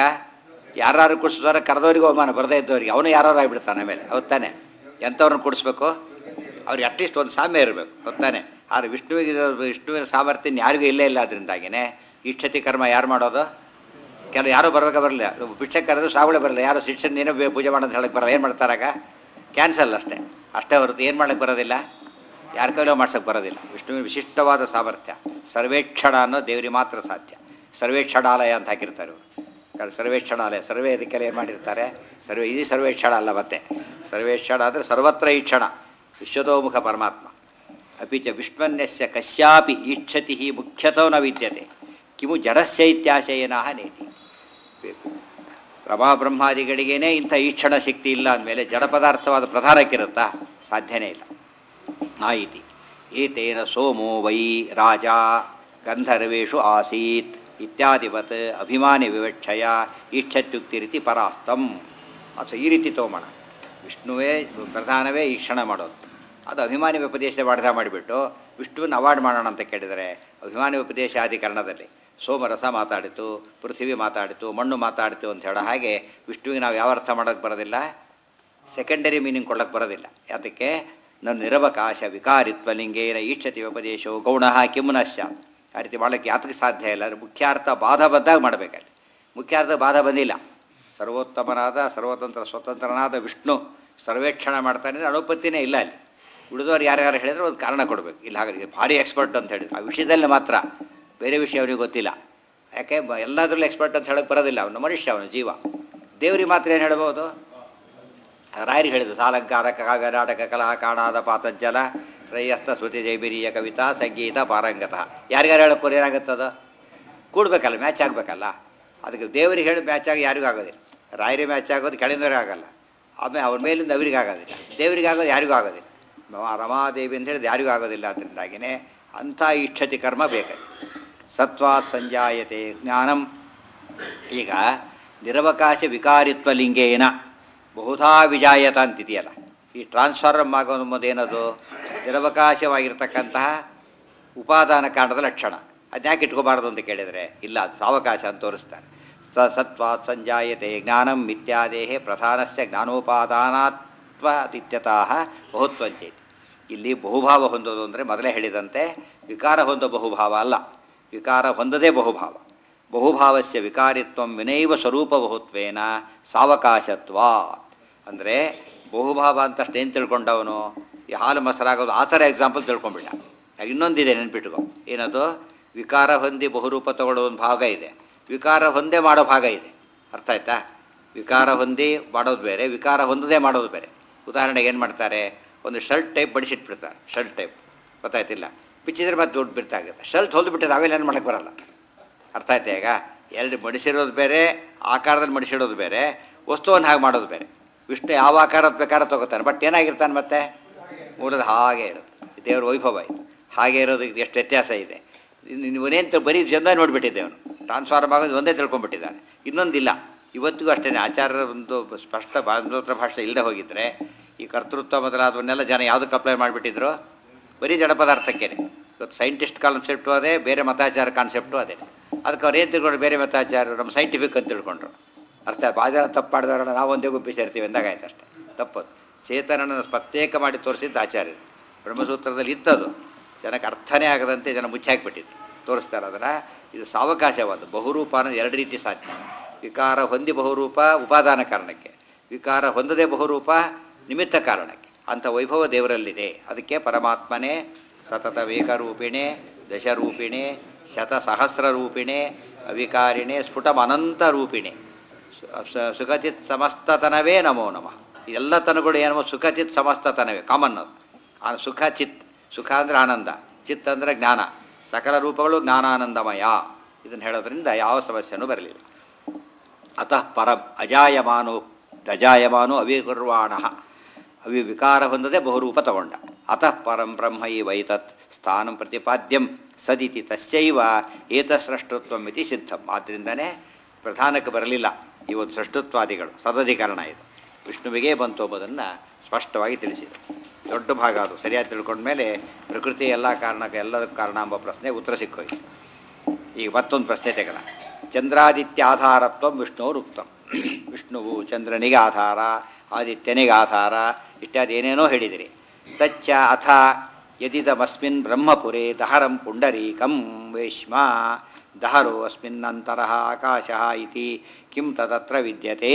ಯಾರು ಕೂಡಿಸಿದ್ರೆ ಕರೆದವರಿಗೂ ಅವಮಾನ ಬರದೇ ಇದ್ದವರಿಗೆ ಅವನು ಯಾರು ಆಗಿಬಿಡ್ತಾನೆ ಆಮೇಲೆ ಹೌದು ತಾನೆ ಎಂಥವ್ರನ್ನ ಕೂಡಿಸ್ಬೇಕು ಅವ್ರಿಗೆ ಅಟ್ಲೀಸ್ಟ್ ಒಂದು ಸಾಮ್ಯ ಇರಬೇಕು ಹೊತ್ತಾನೆ ಆದರೆ ವಿಷ್ಣುವಿಗೆ ವಿಷ್ಣುವಿನ ಸಾಮರ್ಥ್ಯ ಯಾರಿಗೂ ಇಲ್ಲೇ ಇಲ್ಲ ಅದರಿಂದಾಗಿನೇ ಇಷ್ಟತಿ ಕರ್ಮ ಯಾರು ಮಾಡೋದು ಕೆಲವು ಯಾರೂ ಬರಬೇಕ ಬರಲಿಲ್ಲ ಭಿಕ್ಷಕರದು ಶ್ರಾವಣ ಬರಲ್ಲ ಯಾರು ಶಿಕ್ಷಣ ನೀನು ಬೇ- ಪೂಜೆ ಮಾಡೋದು ಹೇಳಕ್ಕೆ ಬರಲ್ಲ ಏನು ಮಾಡ್ತಾರಾಗ ಕ್ಯಾನ್ಸಲ್ ಅಷ್ಟೇ ಅಷ್ಟೇ ಹೊರತು ಏನು ಮಾಡಕ್ಕೆ ಬರೋದಿಲ್ಲ ಯಾರ ಕೈಲೋ ಮಾಡ್ಸೋಕ್ಕೆ ಬರೋದಿಲ್ಲ ವಿಷ್ಣುವಿನ ವಿಶಿಷ್ಟವಾದ ಸಾಮರ್ಥ್ಯ ಸರ್ವೇಕ್ಷಣ ಅನ್ನೋ ದೇವರಿಗೆ ಮಾತ್ರ ಸಾಧ್ಯ ಸರ್ವೇಕ್ಷಣಾಲಯ ಅಂತ ಹಾಕಿರ್ತಾರೆ ಇವರು ಕಾರಣ ಸರ್ವೇಕ್ಷಣಾಲಯ ಸರ್ವೇ ಅದಕ್ಕೆಲ್ಲ ಏನು ಮಾಡಿರ್ತಾರೆ ಸರ್ವೇ ಇದು ಸರ್ವೇಕ್ಷಣ ಅಲ್ಲ ಮತ್ತೆ ಸರ್ವೇಕ್ಷಣ ಅಂದರೆ ಸರ್ವತ್ರ ಈಕ್ಷಣ ವಿಶ್ವತೋಮುಖ ಪರಮಾತ್ಮ ಅಪಿ ಚ ವಿಷ್ಣುವನ್ಯಸ್ಯ ಕಶ್ಯಾಪಿ ಈಕ್ಷತಿ ಮುಖ್ಯತೋ ನ ವಿದ್ಯತೆ ಕಿಮು ಜಡಸ್ಯ ಇತ್ಯಾಶಯನ ನೇತಿ ಬೇಕು ರಮಾ ಬ್ರಹ್ಮಾದಿಗಳಿಗೇನೆ ಇಂಥ ಈಕ್ಷಣ ಶಕ್ತಿ ಇಲ್ಲ ಅಂದಮೇಲೆ ಜಡ ಪದಾರ್ಥವಾದ ಪ್ರಧಾನಕ್ಕಿರುತ್ತಾ ಸಾಧ್ಯನೇ ಇಲ್ಲ ಆಯಿತಿ ಏತೇನ ಸೋಮೋ ವೈ ರಾಜ ಗಂಧರ್ವೇಷು ಆಸೀತ್ ಇತ್ಯಾದಿವತ್ ಅಭಿಮಾನಿ ವಿವಕ್ಷಯ ಈಕ್ಷತ್ಯುಕ್ತಿರಿತಿ ಪರಾಸ್ತಂ ಅಥವಾ ಈ ರೀತಿ ತೋಮಣ ವಿಷ್ಣುವೇ ಪ್ರಧಾನವೇ ಈಕ್ಷಣ ಮಾಡೋದು ಅದು ಅಭಿಮಾನಿ ಉಪದೇಶ ವಾಡ್ದ ಮಾಡಿಬಿಟ್ಟು ವಿಷ್ಣುವನ್ನು ಅವಾರ್ಡ್ ಮಾಡೋಣ ಅಂತ ಕೇಳಿದರೆ ಅಭಿಮಾನಿ ಉಪದೇಶಾಧಿಕರಣದಲ್ಲಿ ಸೋಮರಸ ಮಾತಾಡಿತು ಪೃಥ್ವಿ ಮಾತಾಡಿತು ಮಣ್ಣು ಮಾತಾಡಿತು ಅಂತ ಹೇಳೋ ಹಾಗೆ ವಿಷ್ಣುವಿಗೆ ನಾವು ಯಾವ ಅರ್ಥ ಮಾಡೋಕ್ಕೆ ಬರೋದಿಲ್ಲ ಸೆಕೆಂಡರಿ ಮೀನಿಂಗ್ ಕೊಡೋಕ್ಕೆ ಬರೋದಿಲ್ಲ ಯಾತಕ್ಕೆ ನನ್ನ ನಿರವಕಾಶ ವಿಕಾರಿತ್ವ ಲಿಂಗೇನ ಈಕ್ಷತಿ ಉಪದೇಶವು ಗೌಣ ಕಿಮ್ನಶ್ಯ ಆ ರೀತಿ ಮಾಡೋಕ್ಕೆ ಯಾತಕ್ಕೆ ಸಾಧ್ಯ ಇಲ್ಲ ಅಂದರೆ ಮುಖ್ಯಾರ್ಥ ಬಾಧ ಬಂದಾಗ ಮಾಡಬೇಕಲ್ಲಿ ಮುಖ್ಯಾರ್ಥ ಬಾಧ ಬಂದಿಲ್ಲ ಸರ್ವೋತ್ತಮನಾದ ಸರ್ವತಂತ್ರ ಸ್ವತಂತ್ರನಾದ ವಿಷ್ಣು ಸರ್ವೇಕ್ಷಣ ಮಾಡ್ತಾನೆ ಅಂದರೆ ಅನುಪತ್ತಿನೇ ಇಲ್ಲ ಅಲ್ಲಿ ಉಳಿದವ್ರು ಯಾರ್ಯಾರು ಹೇಳಿದ್ರೆ ಒಂದು ಕಾರಣ ಕೊಡಬೇಕು ಇಲ್ಲ ಹಾಗಾಗಿ ಭಾರಿ ಎಕ್ಸ್ಪರ್ಟ್ ಅಂತ ಹೇಳಿದ್ರು ಆ ವಿಷಯದಲ್ಲಿ ಮಾತ್ರ ಬೇರೆ ವಿಷಯ ಅವನಿಗೆ ಗೊತ್ತಿಲ್ಲ ಯಾಕೆ ಬ- ಎಲ್ಲದರಲ್ಲೂ ಎಕ್ಸ್ಪರ್ಟ್ ಅಂತ ಹೇಳಕ್ಕೆ ಬರೋದಿಲ್ಲ ಅವನು ಮನುಷ್ಯ ಅವನು ಜೀವ ದೇವರಿಗೆ ಮಾತ್ರ ಏನು ಹೇಳ್ಬೋದು ರಾಯರಿಗೆ ಹೇಳಿದ್ರು ಸಾಲಂಕಾರ ಕಾವ್ಯ ನಾಟಕ ಕಲಾ ಕಾಣಾದ ಪಾತಜ್ಜಲ ಶ್ರೇಯಸ್ಥ ಶ್ರುತಿ ಜೈಬಿರಿಯ ಕವಿತಾ ಸಂಗೀತ ಪಾರಂಗತ ಯಾರಿಗಾರು ಹೇಳಕ್ಕೆ ಏನಾಗುತ್ತದ ಕೂಡ್ಬೇಕಲ್ಲ ಮ್ಯಾಚ್ ಆಗಬೇಕಲ್ಲ ಅದಕ್ಕೆ ದೇವರಿಗೆ ಹೇಳಿ ಮ್ಯಾಚ್ ಆಗಿ ಯಾರಿಗೂ ಆಗೋದಿಲ್ಲ ರಾಯರಿಗೆ ಮ್ಯಾಚ್ ಆಗೋದು ಕೆಳಗಿನವರಿಗೆ ಆಗಲ್ಲ ಆಮೇಲೆ ಅವ್ರ ಮೇಲಿಂದ ಅವರಿಗೆ ಆಗೋದಿಲ್ಲ ದೇವರಿಗೆ ಆಗೋದು ಯಾರಿಗೂ ಆಗೋದಿಲ್ಲ ಮ- ರಮಾದೇವಿ ಅಂತ ಹೇಳಿದ್ರೆ ಯಾರಿಗೂ ಆಗೋದಿಲ್ಲ ಅದರಿಂದಾಗಿನೇ ಅಂಥ ಇಚ್ಛತಿ ಕರ್ಮ ಬೇಕು ಸತ್ವಾತ್ ಸಂಜಾಯತೆ ಜ್ಞಾನಂ ಈಗ ನಿರವಕಾಶ ವಿಕಾರಿತ್ವ ಲಿಂಗೇನ ಬಹುಧಾ ವಿಜಾಯತ ಅಂತಿದೆಯಲ್ಲ ಈ ಟ್ರಾನ್ಸ್ಫಾರ್ಮ್ ಆಗೋದು ಏನದು ನಿರವಕಾಶವಾಗಿರ್ತಕ್ಕಂತಹ ಉಪಾದಾನ ಕಾರಣದ ಲಕ್ಷಣ ಅದ್ಯಾಕೆ ಇಟ್ಕೋಬಾರ್ದು ಅಂತ ಕೇಳಿದರೆ ಇಲ್ಲ ಅದು ಸಾವಕಾಶ ಅಂತ ತೋರಿಸ್ತಾರೆ ಸ ಸತ್ವಾತ್ ಸಂಜಾಯತೆ ಜ್ಞಾನಂ ಇತ್ಯಾದೇಹ ಪ್ರಧಾನಸ್ಯ ಜ್ಞಾನೋಪಾದಾನಾತ್ವದಿತ್ಯತಃ ಬಹುತ್ವಂಚೇತಿ ಇಲ್ಲಿ ಬಹುಭಾವ ಹೊಂದೋದು ಅಂದರೆ ಮೊದಲೇ ಹೇಳಿದಂತೆ ವಿಕಾರ ಹೊಂದೋ ಬಹುಭಾವ ಅಲ್ಲ ವಿಕಾರ ಹೊಂದದೇ ಬಹುಭಾವ ಬಹುಭಾವಸ್ಯ ವಿಕಾರಿತ್ವ ವಿನೈವ ಸ್ವರೂಪ ಬಹುತ್ವೇನ ಸಾವಕಾಶತ್ವಾತ್ ಅಂದರೆ ಬಹುಭಾವ ಅಂತಷ್ಟು ಏನು ತಿಳ್ಕೊಂಡವನು ಈ ಹಾಲು ಮೊಸರಾಗೋದು ಆ ಥರ ಎಕ್ಸಾಂಪಲ್ ತಿಳ್ಕೊಂಬಿಡ ಇನ್ನೊಂದಿದೆ ನೆನ್ಪಿಟ್ಕೊ ಏನದು ವಿಕಾರ ಹೊಂದಿ ಬಹುರೂಪ ತಗೊಳ್ಳೋ ಒಂದು ಭಾಗ ಇದೆ ವಿಕಾರ ಹೊಂದೇ ಮಾಡೋ ಭಾಗ ಇದೆ ಅರ್ಥ ಆಯ್ತಾ ವಿಕಾರ ಹೊಂದಿ ಮಾಡೋದು ಬೇರೆ ವಿಕಾರ ಹೊಂದದೇ ಮಾಡೋದು ಬೇರೆ ಉದಾಹರಣೆಗೆ ಏನು ಮಾಡ್ತಾರೆ ಒಂದು ಶರ್ಟ್ ಟೈಪ್ ಬಡಿಸಿಟ್ಬಿಡ್ತಾರೆ ಶರ್ಟ್ ಟೈಪ್ ಗೊತ್ತಾಯ್ತಿಲ್ಲ ಬಿಚ್ಚಿದ್ರೆ ಮತ್ತೆ ದುಡ್ಡು ಬಿಡ್ತಾಗುತ್ತೆ ಶರ್ಟ್ ಹೊಲ್ದು ಬಿಟ್ಟಿದ್ರೆ ಅವೆಲ್ಲ ಏನು ಮಾಡೋಕ್ಕೆ ಬರಲ್ಲ ಅರ್ಥ ಆಯ್ತಾ ಈಗ ಎಲ್ರು ಮಡಿಸಿರೋದು ಬೇರೆ ಆಕಾರದಲ್ಲಿ ಮಡಿಸಿಡೋದು ಬೇರೆ ವಸ್ತುವನ್ನು ಹಾಗೆ ಮಾಡೋದು ಬೇರೆ ವಿಷ್ಣು ಯಾವ ಆಕಾರದ ಬೇಕಾದ್ರೆ ತಗೋತಾನೆ ಬಟ್ ಏನಾಗಿರ್ತಾನೆ ಮತ್ತೆ ಮೂಲದ ಹಾಗೆ ಇರುತ್ತೆ ದೇವ್ರ ವೈಭವ ಇದು ಹಾಗೆ ಇರೋದಕ್ಕೆ ಎಷ್ಟು ವ್ಯತ್ಯಾಸ ಇದೆ ಇವನೇನು ಬರೀ ಜನ ನೋಡಿಬಿಟ್ಟಿದ್ದೆ ಅವನು ಟ್ರಾನ್ಸ್ಫಾರ್ಮ್ ಆಗೋದು ಒಂದೇ ತಿಳ್ಕೊಂಡ್ಬಿಟ್ಟಿದ್ದಾನೆ ಇನ್ನೊಂದಿಲ್ಲ ಇವತ್ತಿಗೂ ಅಷ್ಟೇ ಆಚಾರ್ಯರ ಒಂದು ಸ್ಪಷ್ಟ ಬಾಂಧೋತ್ರ ಭಾಷೆ ಇಲ್ಲದೆ ಹೋಗಿದ್ರೆ ಈ ಕರ್ತೃತ್ವ ಮೊದಲಾದವನ್ನೆಲ್ಲ ಜನ ಯಾವುದಕ್ಕೆ ಅಪ್ಲೈ ಮಾಡಿಬಿಟ್ಟಿದ್ರು ಬರೀ ಜಡ ಪದಾರ್ಥಕ್ಕೇನೆ ಇವತ್ತು ಸೈಂಟಿಸ್ಟ್ ಕಾನ್ಸೆಪ್ಟು ಅದೇ ಬೇರೆ ಮತಾಚಾರ ಕಾನ್ಸೆಪ್ಟು ಅದೇ ಅದಕ್ಕೆ ಅವ್ರು ಏನು ತಿಳ್ಕೊಂಡ್ರು ಬೇರೆ ಮತಾಚಾರ ನಮ್ಮ ಸೈಂಟಿಫಿಕ್ ಅಂತ ತಿಳ್ಕೊಂಡ್ರು ಅರ್ಥ ಬಾಜಾರ ತಪ್ಪು ಮಾಡಿದವರನ್ನ ನಾವು ಒಂದೇ ಗುಂಪಿ ಸೇರ್ತೀವಿ ಅಂದಾಗ ಆಯ್ತು ಅಷ್ಟೇ ತಪ್ಪದು ಚೇತನನ ಪ್ರತ್ಯೇಕ ಮಾಡಿ ತೋರಿಸಿದ್ದು ಆಚಾರ್ಯರು ಬ್ರಹ್ಮಸೂತ್ರದಲ್ಲಿ ಇತ್ತದು ಜನಕ್ಕೆ ಅರ್ಥನೇ ಆಗದಂತೆ ಜನ ಮುಚ್ಚಾಕ್ಬಿಟ್ಟಿದ್ರು ತೋರಿಸ್ತಾರೆ ಅದನ್ನು ಇದು ಸಾವಕಾಶವಾದ ಬಹುರೂಪ ಅನ್ನೋದು ಎರಡು ರೀತಿ ಸಾಧ್ಯ ವಿಕಾರ ಹೊಂದಿ ಬಹುರೂಪ ಉಪಾದಾನ ಕಾರಣಕ್ಕೆ ವಿಕಾರ ಹೊಂದದೆ ಬಹುರೂಪ ನಿಮಿತ್ತ ಕಾರಣಕ್ಕೆ ಅಂಥ ವೈಭವ ದೇವರಲ್ಲಿದೆ ಅದಕ್ಕೆ ಪರಮಾತ್ಮನೇ ಸತತ ವೇಗರೂಪಿಣೆ ದಶರೂಪಿಣೆ ಶತಸಹಸ್ರ ರೂಪಿಣೆ ಅವಿಕಾರಿಣೆ ಸ್ಫುಟಂ ಅನಂತ ರೂಪಿಣೆ ಸು- ಸ- ಸುಖಚಿತ್ ಸಮಸ್ತತನವೇ ನಮೋ ನಮಃ ಎಲ್ಲ ತನಗಳು ಏನೋ ಸುಖಚಿತ್ ಸಮಸ್ತತನವೇ ಕಾಮನ್ ಅದು ಆ ಸುಖ ಚಿತ್ ಸುಖ ಅಂದರೆ ಆನಂದ ಚಿತ್ ಅಂದರೆ ಜ್ಞಾನ ಸಕಲ ರೂಪಗಳು ಜ್ಞಾನಾನಂದಮಯ ಇದನ್ನು ಹೇಳೋದ್ರಿಂದ ಯಾವ ಸಮಸ್ಯೆನೂ ಬರಲಿಲ್ಲ ಅತಃ ಪರಂ ಅಜಾಯಮಾನೋ ಅಜಾಯಮಾನೋ ಅವಿಗುರ್ವಾಣ ಅವಿ ವಿಕಾರ ಹೊಂದದೆ ಬಹುರೂಪ ತಗೊಂಡ ಅತಃ ಪರಂ ಬ್ರಹ್ಮ ವೈತತ್ ಸ್ಥಾನಂ ಪ್ರತಿಪಾದ್ಯಂ ಸದಿತಿ ತಸ್ಯೈವ ಏತಸ್ರಷ್ಟುತ್ವಂ ಇತಿ ಸಿದ್ಧಂ ಆದ್ದರಿಂದನೇ ಪ್ರಧಾನಕ್ಕೆ ಬರಲಿಲ್ಲ ಈ ಒಂದು ಸೃಷ್ಟುತ್ವಾದಿಗಳು ಸದಧಿಕರಣ ಇದು ವಿಷ್ಣುವಿಗೆ ಬಂತು ಎಂಬುದನ್ನು ಸ್ಪಷ್ಟವಾಗಿ ತಿಳಿಸಿದೆ ದೊಡ್ಡ ಭಾಗ ಅದು ಸರಿಯಾಗಿ ತಿಳ್ಕೊಂಡ್ಮೇಲೆ ಪ್ರಕೃತಿ ಎಲ್ಲ ಕಾರಣಕ್ಕೆ ಎಲ್ಲದಕ್ಕೂ ಕಾರಣ ಎಂಬ ಪ್ರಶ್ನೆಗೆ ಉತ್ತರ ಸಿಕ್ಕೋಯ್ತು ಈಗ ಮತ್ತೊಂದು ಪ್ರಶ್ನೆ ತೆಗೆದ ಚಂದ್ರಾದಿತ್ಯ ಆಧಾರತ್ವ ವಿಷ್ಣುರುಕ್ತಂ ವಿಷ್ಣುವು ಚಂದ್ರನಿಗೆ ಆಧಾರ ಆದಿತ್ಯನಿಗೆ ಆಧಾರ ಇತ್ಯಾದಿ ಏನೇನೋ ಹೇಳಿದಿರಿ ತಚ್ಚ ಅಥ ಯದಿದಮಸ್ಮಿನ್ ಬ್ರಹ್ಮಪುರೇ ದಹರಂ ಪುಂಡರೀಕಂ ವೇಶ್ಮ ದಹರೋ ಅಸ್ಮಿನ್ನಂತರಃ ಆಕಾಶಃ ಇತಿ ಕಿಂ ತದತ್ರ ವಿದ್ಯತೆ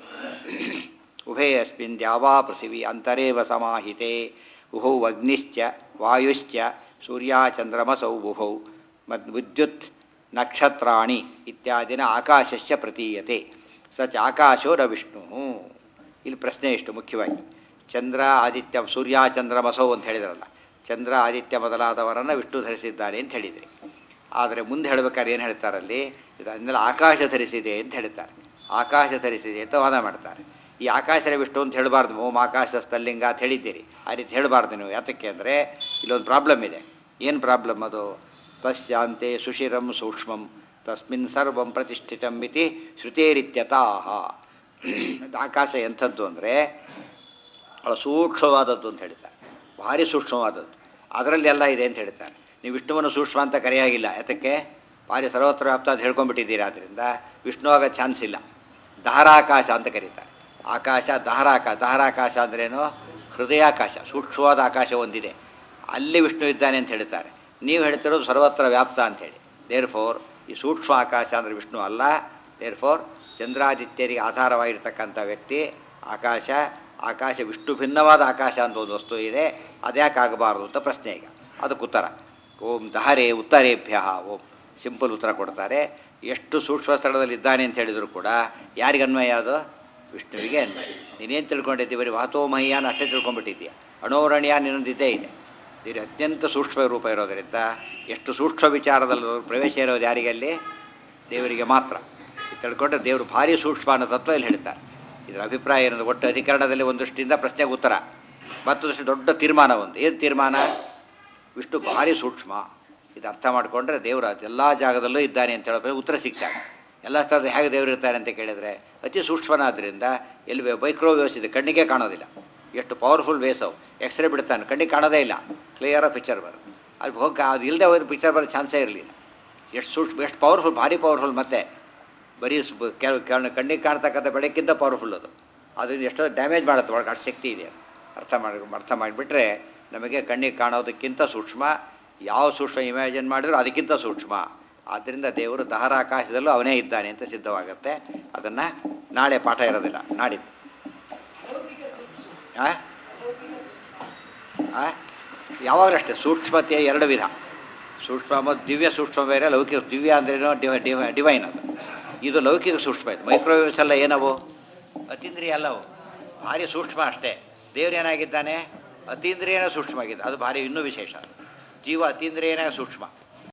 ಉಭಯಸ್ಮಿನ್ ದ್ಯಾವಾ ಪೃಥಿವಿ ಅಂತರೇವ ಸಮಾಹಿತೆ ಉಭೌ ಅಗ್ನಿಶ್ಚ ವಾಯುಶ್ಚ ಸೂರ್ಯಾಚಂದ್ರಮಸೌ ಬುಭೌ ಮತ್ ವಿದ್ಯುತ್ ನಕ್ಷತ್ರಾಣಿ ಇತ್ಯಾದಿನ ಆಕಾಶಸ್ಯ ಪ್ರತೀಯತೆ ಸ ಚ ಆಕಾಶೋ ನ ವಿಷ್ಣು ಇಲ್ಲಿ ಪ್ರಶ್ನೆ ಎಷ್ಟು ಮುಖ್ಯವಾಗಿ ಚಂದ್ರ ಆದಿತ್ಯ ಸೂರ್ಯ ಚಂದ್ರಮಸೌ ಅಂತ ಹೇಳಿದ್ರಲ್ಲ ಚಂದ್ರ ಆದಿತ್ಯ ಮೊದಲಾದವರನ್ನು ವಿಷ್ಣು ಧರಿಸಿದ್ದಾನೆ ಅಂತ ಹೇಳಿದ್ರಿ ಆದರೆ ಮುಂದೆ ಹೇಳಬೇಕಾದ್ರೆ ಏನು ಹೇಳ್ತಾರಲ್ಲಿ ಇದನ್ನೆಲ್ಲ ಆಕಾಶ ಧರಿಸಿದೆ ಅಂತ ಹೇಳ್ತಾರೆ ಆಕಾಶ ಧರಿಸಿದೆ ಅಂತ ವಾದ ಮಾಡ್ತಾರೆ ಈ ಆಕಾಶನ ವಿಷ್ಣು ಅಂತ ಹೇಳಬಾರ್ದು ಓಂ ಆಕಾಶ ಸ್ಥಲ್ಲಿಂಗ ಅಂತ ಹೇಳಿದ್ದೀರಿ ಆ ರೀತಿ ಹೇಳಬಾರ್ದು ನೀವು ಯಾತಕ್ಕೆ ಅಂದರೆ ಇಲ್ಲೊಂದು ಪ್ರಾಬ್ಲಮ್ ಇದೆ ಏನು ಪ್ರಾಬ್ಲಮ್ ಅದು ತಸ್ಯಾಂತೆ ಸುಶಿರಂ ಸೂಕ್ಷ್ಮಂ ತಸ್ಮಿನ್ ಸರ್ವಂ ಪ್ರತಿಷ್ಠಿತಂ ಇತಿ ಶ್ರುತೇರಿತ್ಯತಾಹ ಆಕಾಶ ಎಂಥದ್ದು ಅಂದರೆ ಭಾಳ ಸೂಕ್ಷ್ಮವಾದದ್ದು ಅಂತ ಹೇಳ್ತಾರೆ ಭಾರಿ ಸೂಕ್ಷ್ಮವಾದದ್ದು ಅದರಲ್ಲಿ ಎಲ್ಲ ಇದೆ ಅಂತ ಹೇಳ್ತಾರೆ ನೀವು ವಿಷ್ಣುವನ್ನು ಸೂಕ್ಷ್ಮ ಅಂತ ಕರೆಯಾಗಿಲ್ಲ ಯಾತಕ್ಕೆ ಭಾರಿ ಸರ್ವತ್ರ ವ್ಯಾಪ್ತ ಅಂತ ಹೇಳ್ಕೊಂಡ್ಬಿಟ್ಟಿದ್ದೀರಿ ಆದ್ದರಿಂದ ವಿಷ್ಣು ಆಗೋ ಚಾನ್ಸ್ ಇಲ್ಲ ದಹರಾಕಾಶ ಅಂತ ಕರೀತಾರೆ ಆಕಾಶ ದಹರಾಕಾಶ ದಹರಾಕಾಶ ಅಂದ್ರೇನು ಹೃದಯಾಕಾಶ ಸೂಕ್ಷ್ಮವಾದ ಆಕಾಶ ಒಂದಿದೆ ಅಲ್ಲಿ ವಿಷ್ಣು ಇದ್ದಾನೆ ಅಂತ ಹೇಳ್ತಾರೆ ನೀವು ಹೇಳ್ತಿರೋದು ಸರ್ವತ್ರ ವ್ಯಾಪ್ತ ಅಂಥೇಳಿ ದೇರ್ ಫೋರ್ ಈ ಸೂಕ್ಷ್ಮ ಆಕಾಶ ಅಂದರೆ ವಿಷ್ಣು ಅಲ್ಲ ದೇರ್ ಫೋರ್ ಚಂದ್ರಾದಿತ್ಯರಿಗೆ ಆಧಾರವಾಗಿರ್ತಕ್ಕಂಥ ವ್ಯಕ್ತಿ ಆಕಾಶ ಆಕಾಶ ವಿಷ್ಣು ಭಿನ್ನವಾದ ಆಕಾಶ ಅಂತ ಒಂದು ವಸ್ತು ಇದೆ ಅದ್ಯಾಕೆ ಆಗಬಾರ್ದು ಅಂತ ಪ್ರಶ್ನೆ ಈಗ ಅದಕ್ಕೆ ಉತ್ತರ ಓಂ ದಹರೆ ಉತ್ತರೇಭ್ಯ ಓಂ ಸಿಂಪಲ್ ಉತ್ತರ ಕೊಡ್ತಾರೆ ಎಷ್ಟು ಸೂಕ್ಷ್ಮ ಸ್ಥಳದಲ್ಲಿ ಇದ್ದಾನೆ ಅಂತ ಹೇಳಿದ್ರು ಕೂಡ ಯಾರಿಗೆ ಅನ್ವಯ ಅದು ವಿಷ್ಣುವಿಗೆ ಅನ್ವಯ ನೀನೇನು ತಿಳ್ಕೊಂಡಿದ್ದಿ ಬರೀ ವಾತೋಮಹಿಯಾನ ಅಷ್ಟೇ ತಿಳ್ಕೊಂಡ್ಬಿಟ್ಟಿದ್ದೀಯ ಅಣೋರಣೀಯ ನಿನ್ನೊಂದಿದ್ದೇ ಇದೆ ಇದು ಅತ್ಯಂತ ಸೂಕ್ಷ್ಮ ರೂಪ ಇರೋದರಿಂದ ಎಷ್ಟು ಸೂಕ್ಷ್ಮ ವಿಚಾರದಲ್ಲಿ ಪ್ರವೇಶ ಇರೋದು ಯಾರಿಗೆ ಅಲ್ಲಿ ದೇವರಿಗೆ ಮಾತ್ರ ಇದು ತಿಳ್ಕೊಂಡ್ರೆ ದೇವರು ಭಾರಿ ಸೂಕ್ಷ್ಮ ಅನ್ನೋ ತತ್ವ ಇಲ್ಲಿ ಹೇಳ್ತಾರೆ ಇದರ ಅಭಿಪ್ರಾಯ ಏನಂದ್ರೆ ಒಟ್ಟು ಅಧಿಕರಣದಲ್ಲಿ ಒಂದು ದೃಷ್ಟಿಯಿಂದ ಪ್ರಶ್ನೆಗೆ ಉತ್ತರ ಮತ್ತೊಂದು ದೃಷ್ಟಿ ದೊಡ್ಡ ತೀರ್ಮಾನ ಒಂದು ಏನು ತೀರ್ಮಾನ ವಿಷ್ಣು ಭಾರಿ ಸೂಕ್ಷ್ಮ ಇದು ಅರ್ಥ ಮಾಡಿಕೊಂಡ್ರೆ ದೇವರ ಎಲ್ಲ ಜಾಗದಲ್ಲೂ ಇದ್ದಾನೆ ಅಂತ ಹೇಳೋದ್ರೆ ಉತ್ತರ ಸಿಗ್ತಾನೆ ಎಲ್ಲ ಸ್ಥಳದಲ್ಲಿ ಹೇಗೆ ದೇವರು ಇರ್ತಾನೆ ಅಂತ ಕೇಳಿದರೆ ಅತಿ ಸೂಕ್ಷ್ಮನಾದ್ರಿಂದ ಎಲ್ಲಿ ಮೈಕ್ರೋವೇವ್ಸ್ ಇದೆ ಕಣ್ಣಿಗೆ ಕಾಣೋದಿಲ್ಲ ಎಷ್ಟು ಪವರ್ಫುಲ್ ವೇಸವು ಎಕ್ಸ್ರೇ ಬಿಡ್ತಾನೆ ಕಣ್ಣಿಗೆ ಕಾಣೋದೇ ಇಲ್ಲ ಕ್ಲಿಯರಾಗಿ ಪಿಕ್ಚರ್ ಬರುತ್ತೆ ಅಲ್ಲಿ ಹೋಗಿ ಅದು ಇಲ್ಲದೆ ಹೋದ್ರೆ ಪಿಕ್ಚರ್ ಬರೋ ಚಾನ್ಸೇ ಇರಲಿಲ್ಲ ಎಷ್ಟು ಸೂಕ್ಷ್ಮ ಎಷ್ಟು ಪವರ್ಫುಲ್ ಭಾರಿ ಪವರ್ಫುಲ್ ಮತ್ತೆ ಬರೀ ಸು- ಕೆಲವು ಕೆಲವು ಕಣ್ಣಿಗೆ ಕಾಣ್ತಕ್ಕಂಥ ಬೆಳಕಿಂತ ಪವರ್ಫುಲ್ ಅದು ಅದರಿಂದ ಎಷ್ಟೋ ಡ್ಯಾಮೇಜ್ ಮಾಡುತ್ತೆ ಒಳಗೆ ಅಷ್ಟು ಶಕ್ತಿ ಇದೆ ಅದು ಅರ್ಥ ಮಾಡಿ ಅರ್ಥ ಮಾಡಿಬಿಟ್ರೆ ನಮಗೆ ಕಣ್ಣಿಗೆ ಕಾಣೋದಕ್ಕಿಂತ ಸೂಕ್ಷ್ಮ ಯಾವ ಸೂಕ್ಷ್ಮ ಇಮ್ಯಾಜಿನ್ ಮಾಡಿದ್ರು ಅದಕ್ಕಿಂತ ಸೂಕ್ಷ್ಮ ಆದ್ದರಿಂದ ದೇವರು ದಹರ ಆಕಾಶದಲ್ಲೂ ಅವನೇ ಇದ್ದಾನೆ ಅಂತ ಸಿದ್ಧವಾಗುತ್ತೆ ಅದನ್ನು ನಾಳೆ ಪಾಠ ಇರೋದಿಲ್ಲ ನಾಡಿದ್ದು ಆ? ಆ? ಯಾವಾಗಲೂ ಅಷ್ಟೇ ಸೂಕ್ಷ್ಮತೆಯ ಎರಡು ವಿಧ ಸೂಕ್ಷ್ಮ ಮತ್ತು ದಿವ್ಯ ಸೂಕ್ಷ್ಮ ಬೇರೆ ಲೌಕಿಕ ದಿವ್ಯ ಅಂದ್ರೇನೋ ಡಿವ ಡಿವ ಡಿವೈನ್ ಅದು ಇದು ಲೌಕಿಕ ಸೂಕ್ಷ್ಮ ಇದು ಮೈಕ್ರೋವೇವ್ಸ್ ಎಲ್ಲ ಏನವು ಅತೀಂದ್ರಿಯ ಅಲ್ಲವು ಭಾರಿ ಸೂಕ್ಷ್ಮ ಅಷ್ಟೇ ದೇವ್ರು ಏನಾಗಿದ್ದಾನೆ ಅತೀಂದ್ರಿಯನ ಸೂಕ್ಷ್ಮ ಆಗಿದೆ ಅದು ಭಾರಿ ಇನ್ನೂ ವಿಶೇಷ ಜೀವ ಅತೀಂದ್ರಿಯನೇ ಸೂಕ್ಷ್ಮ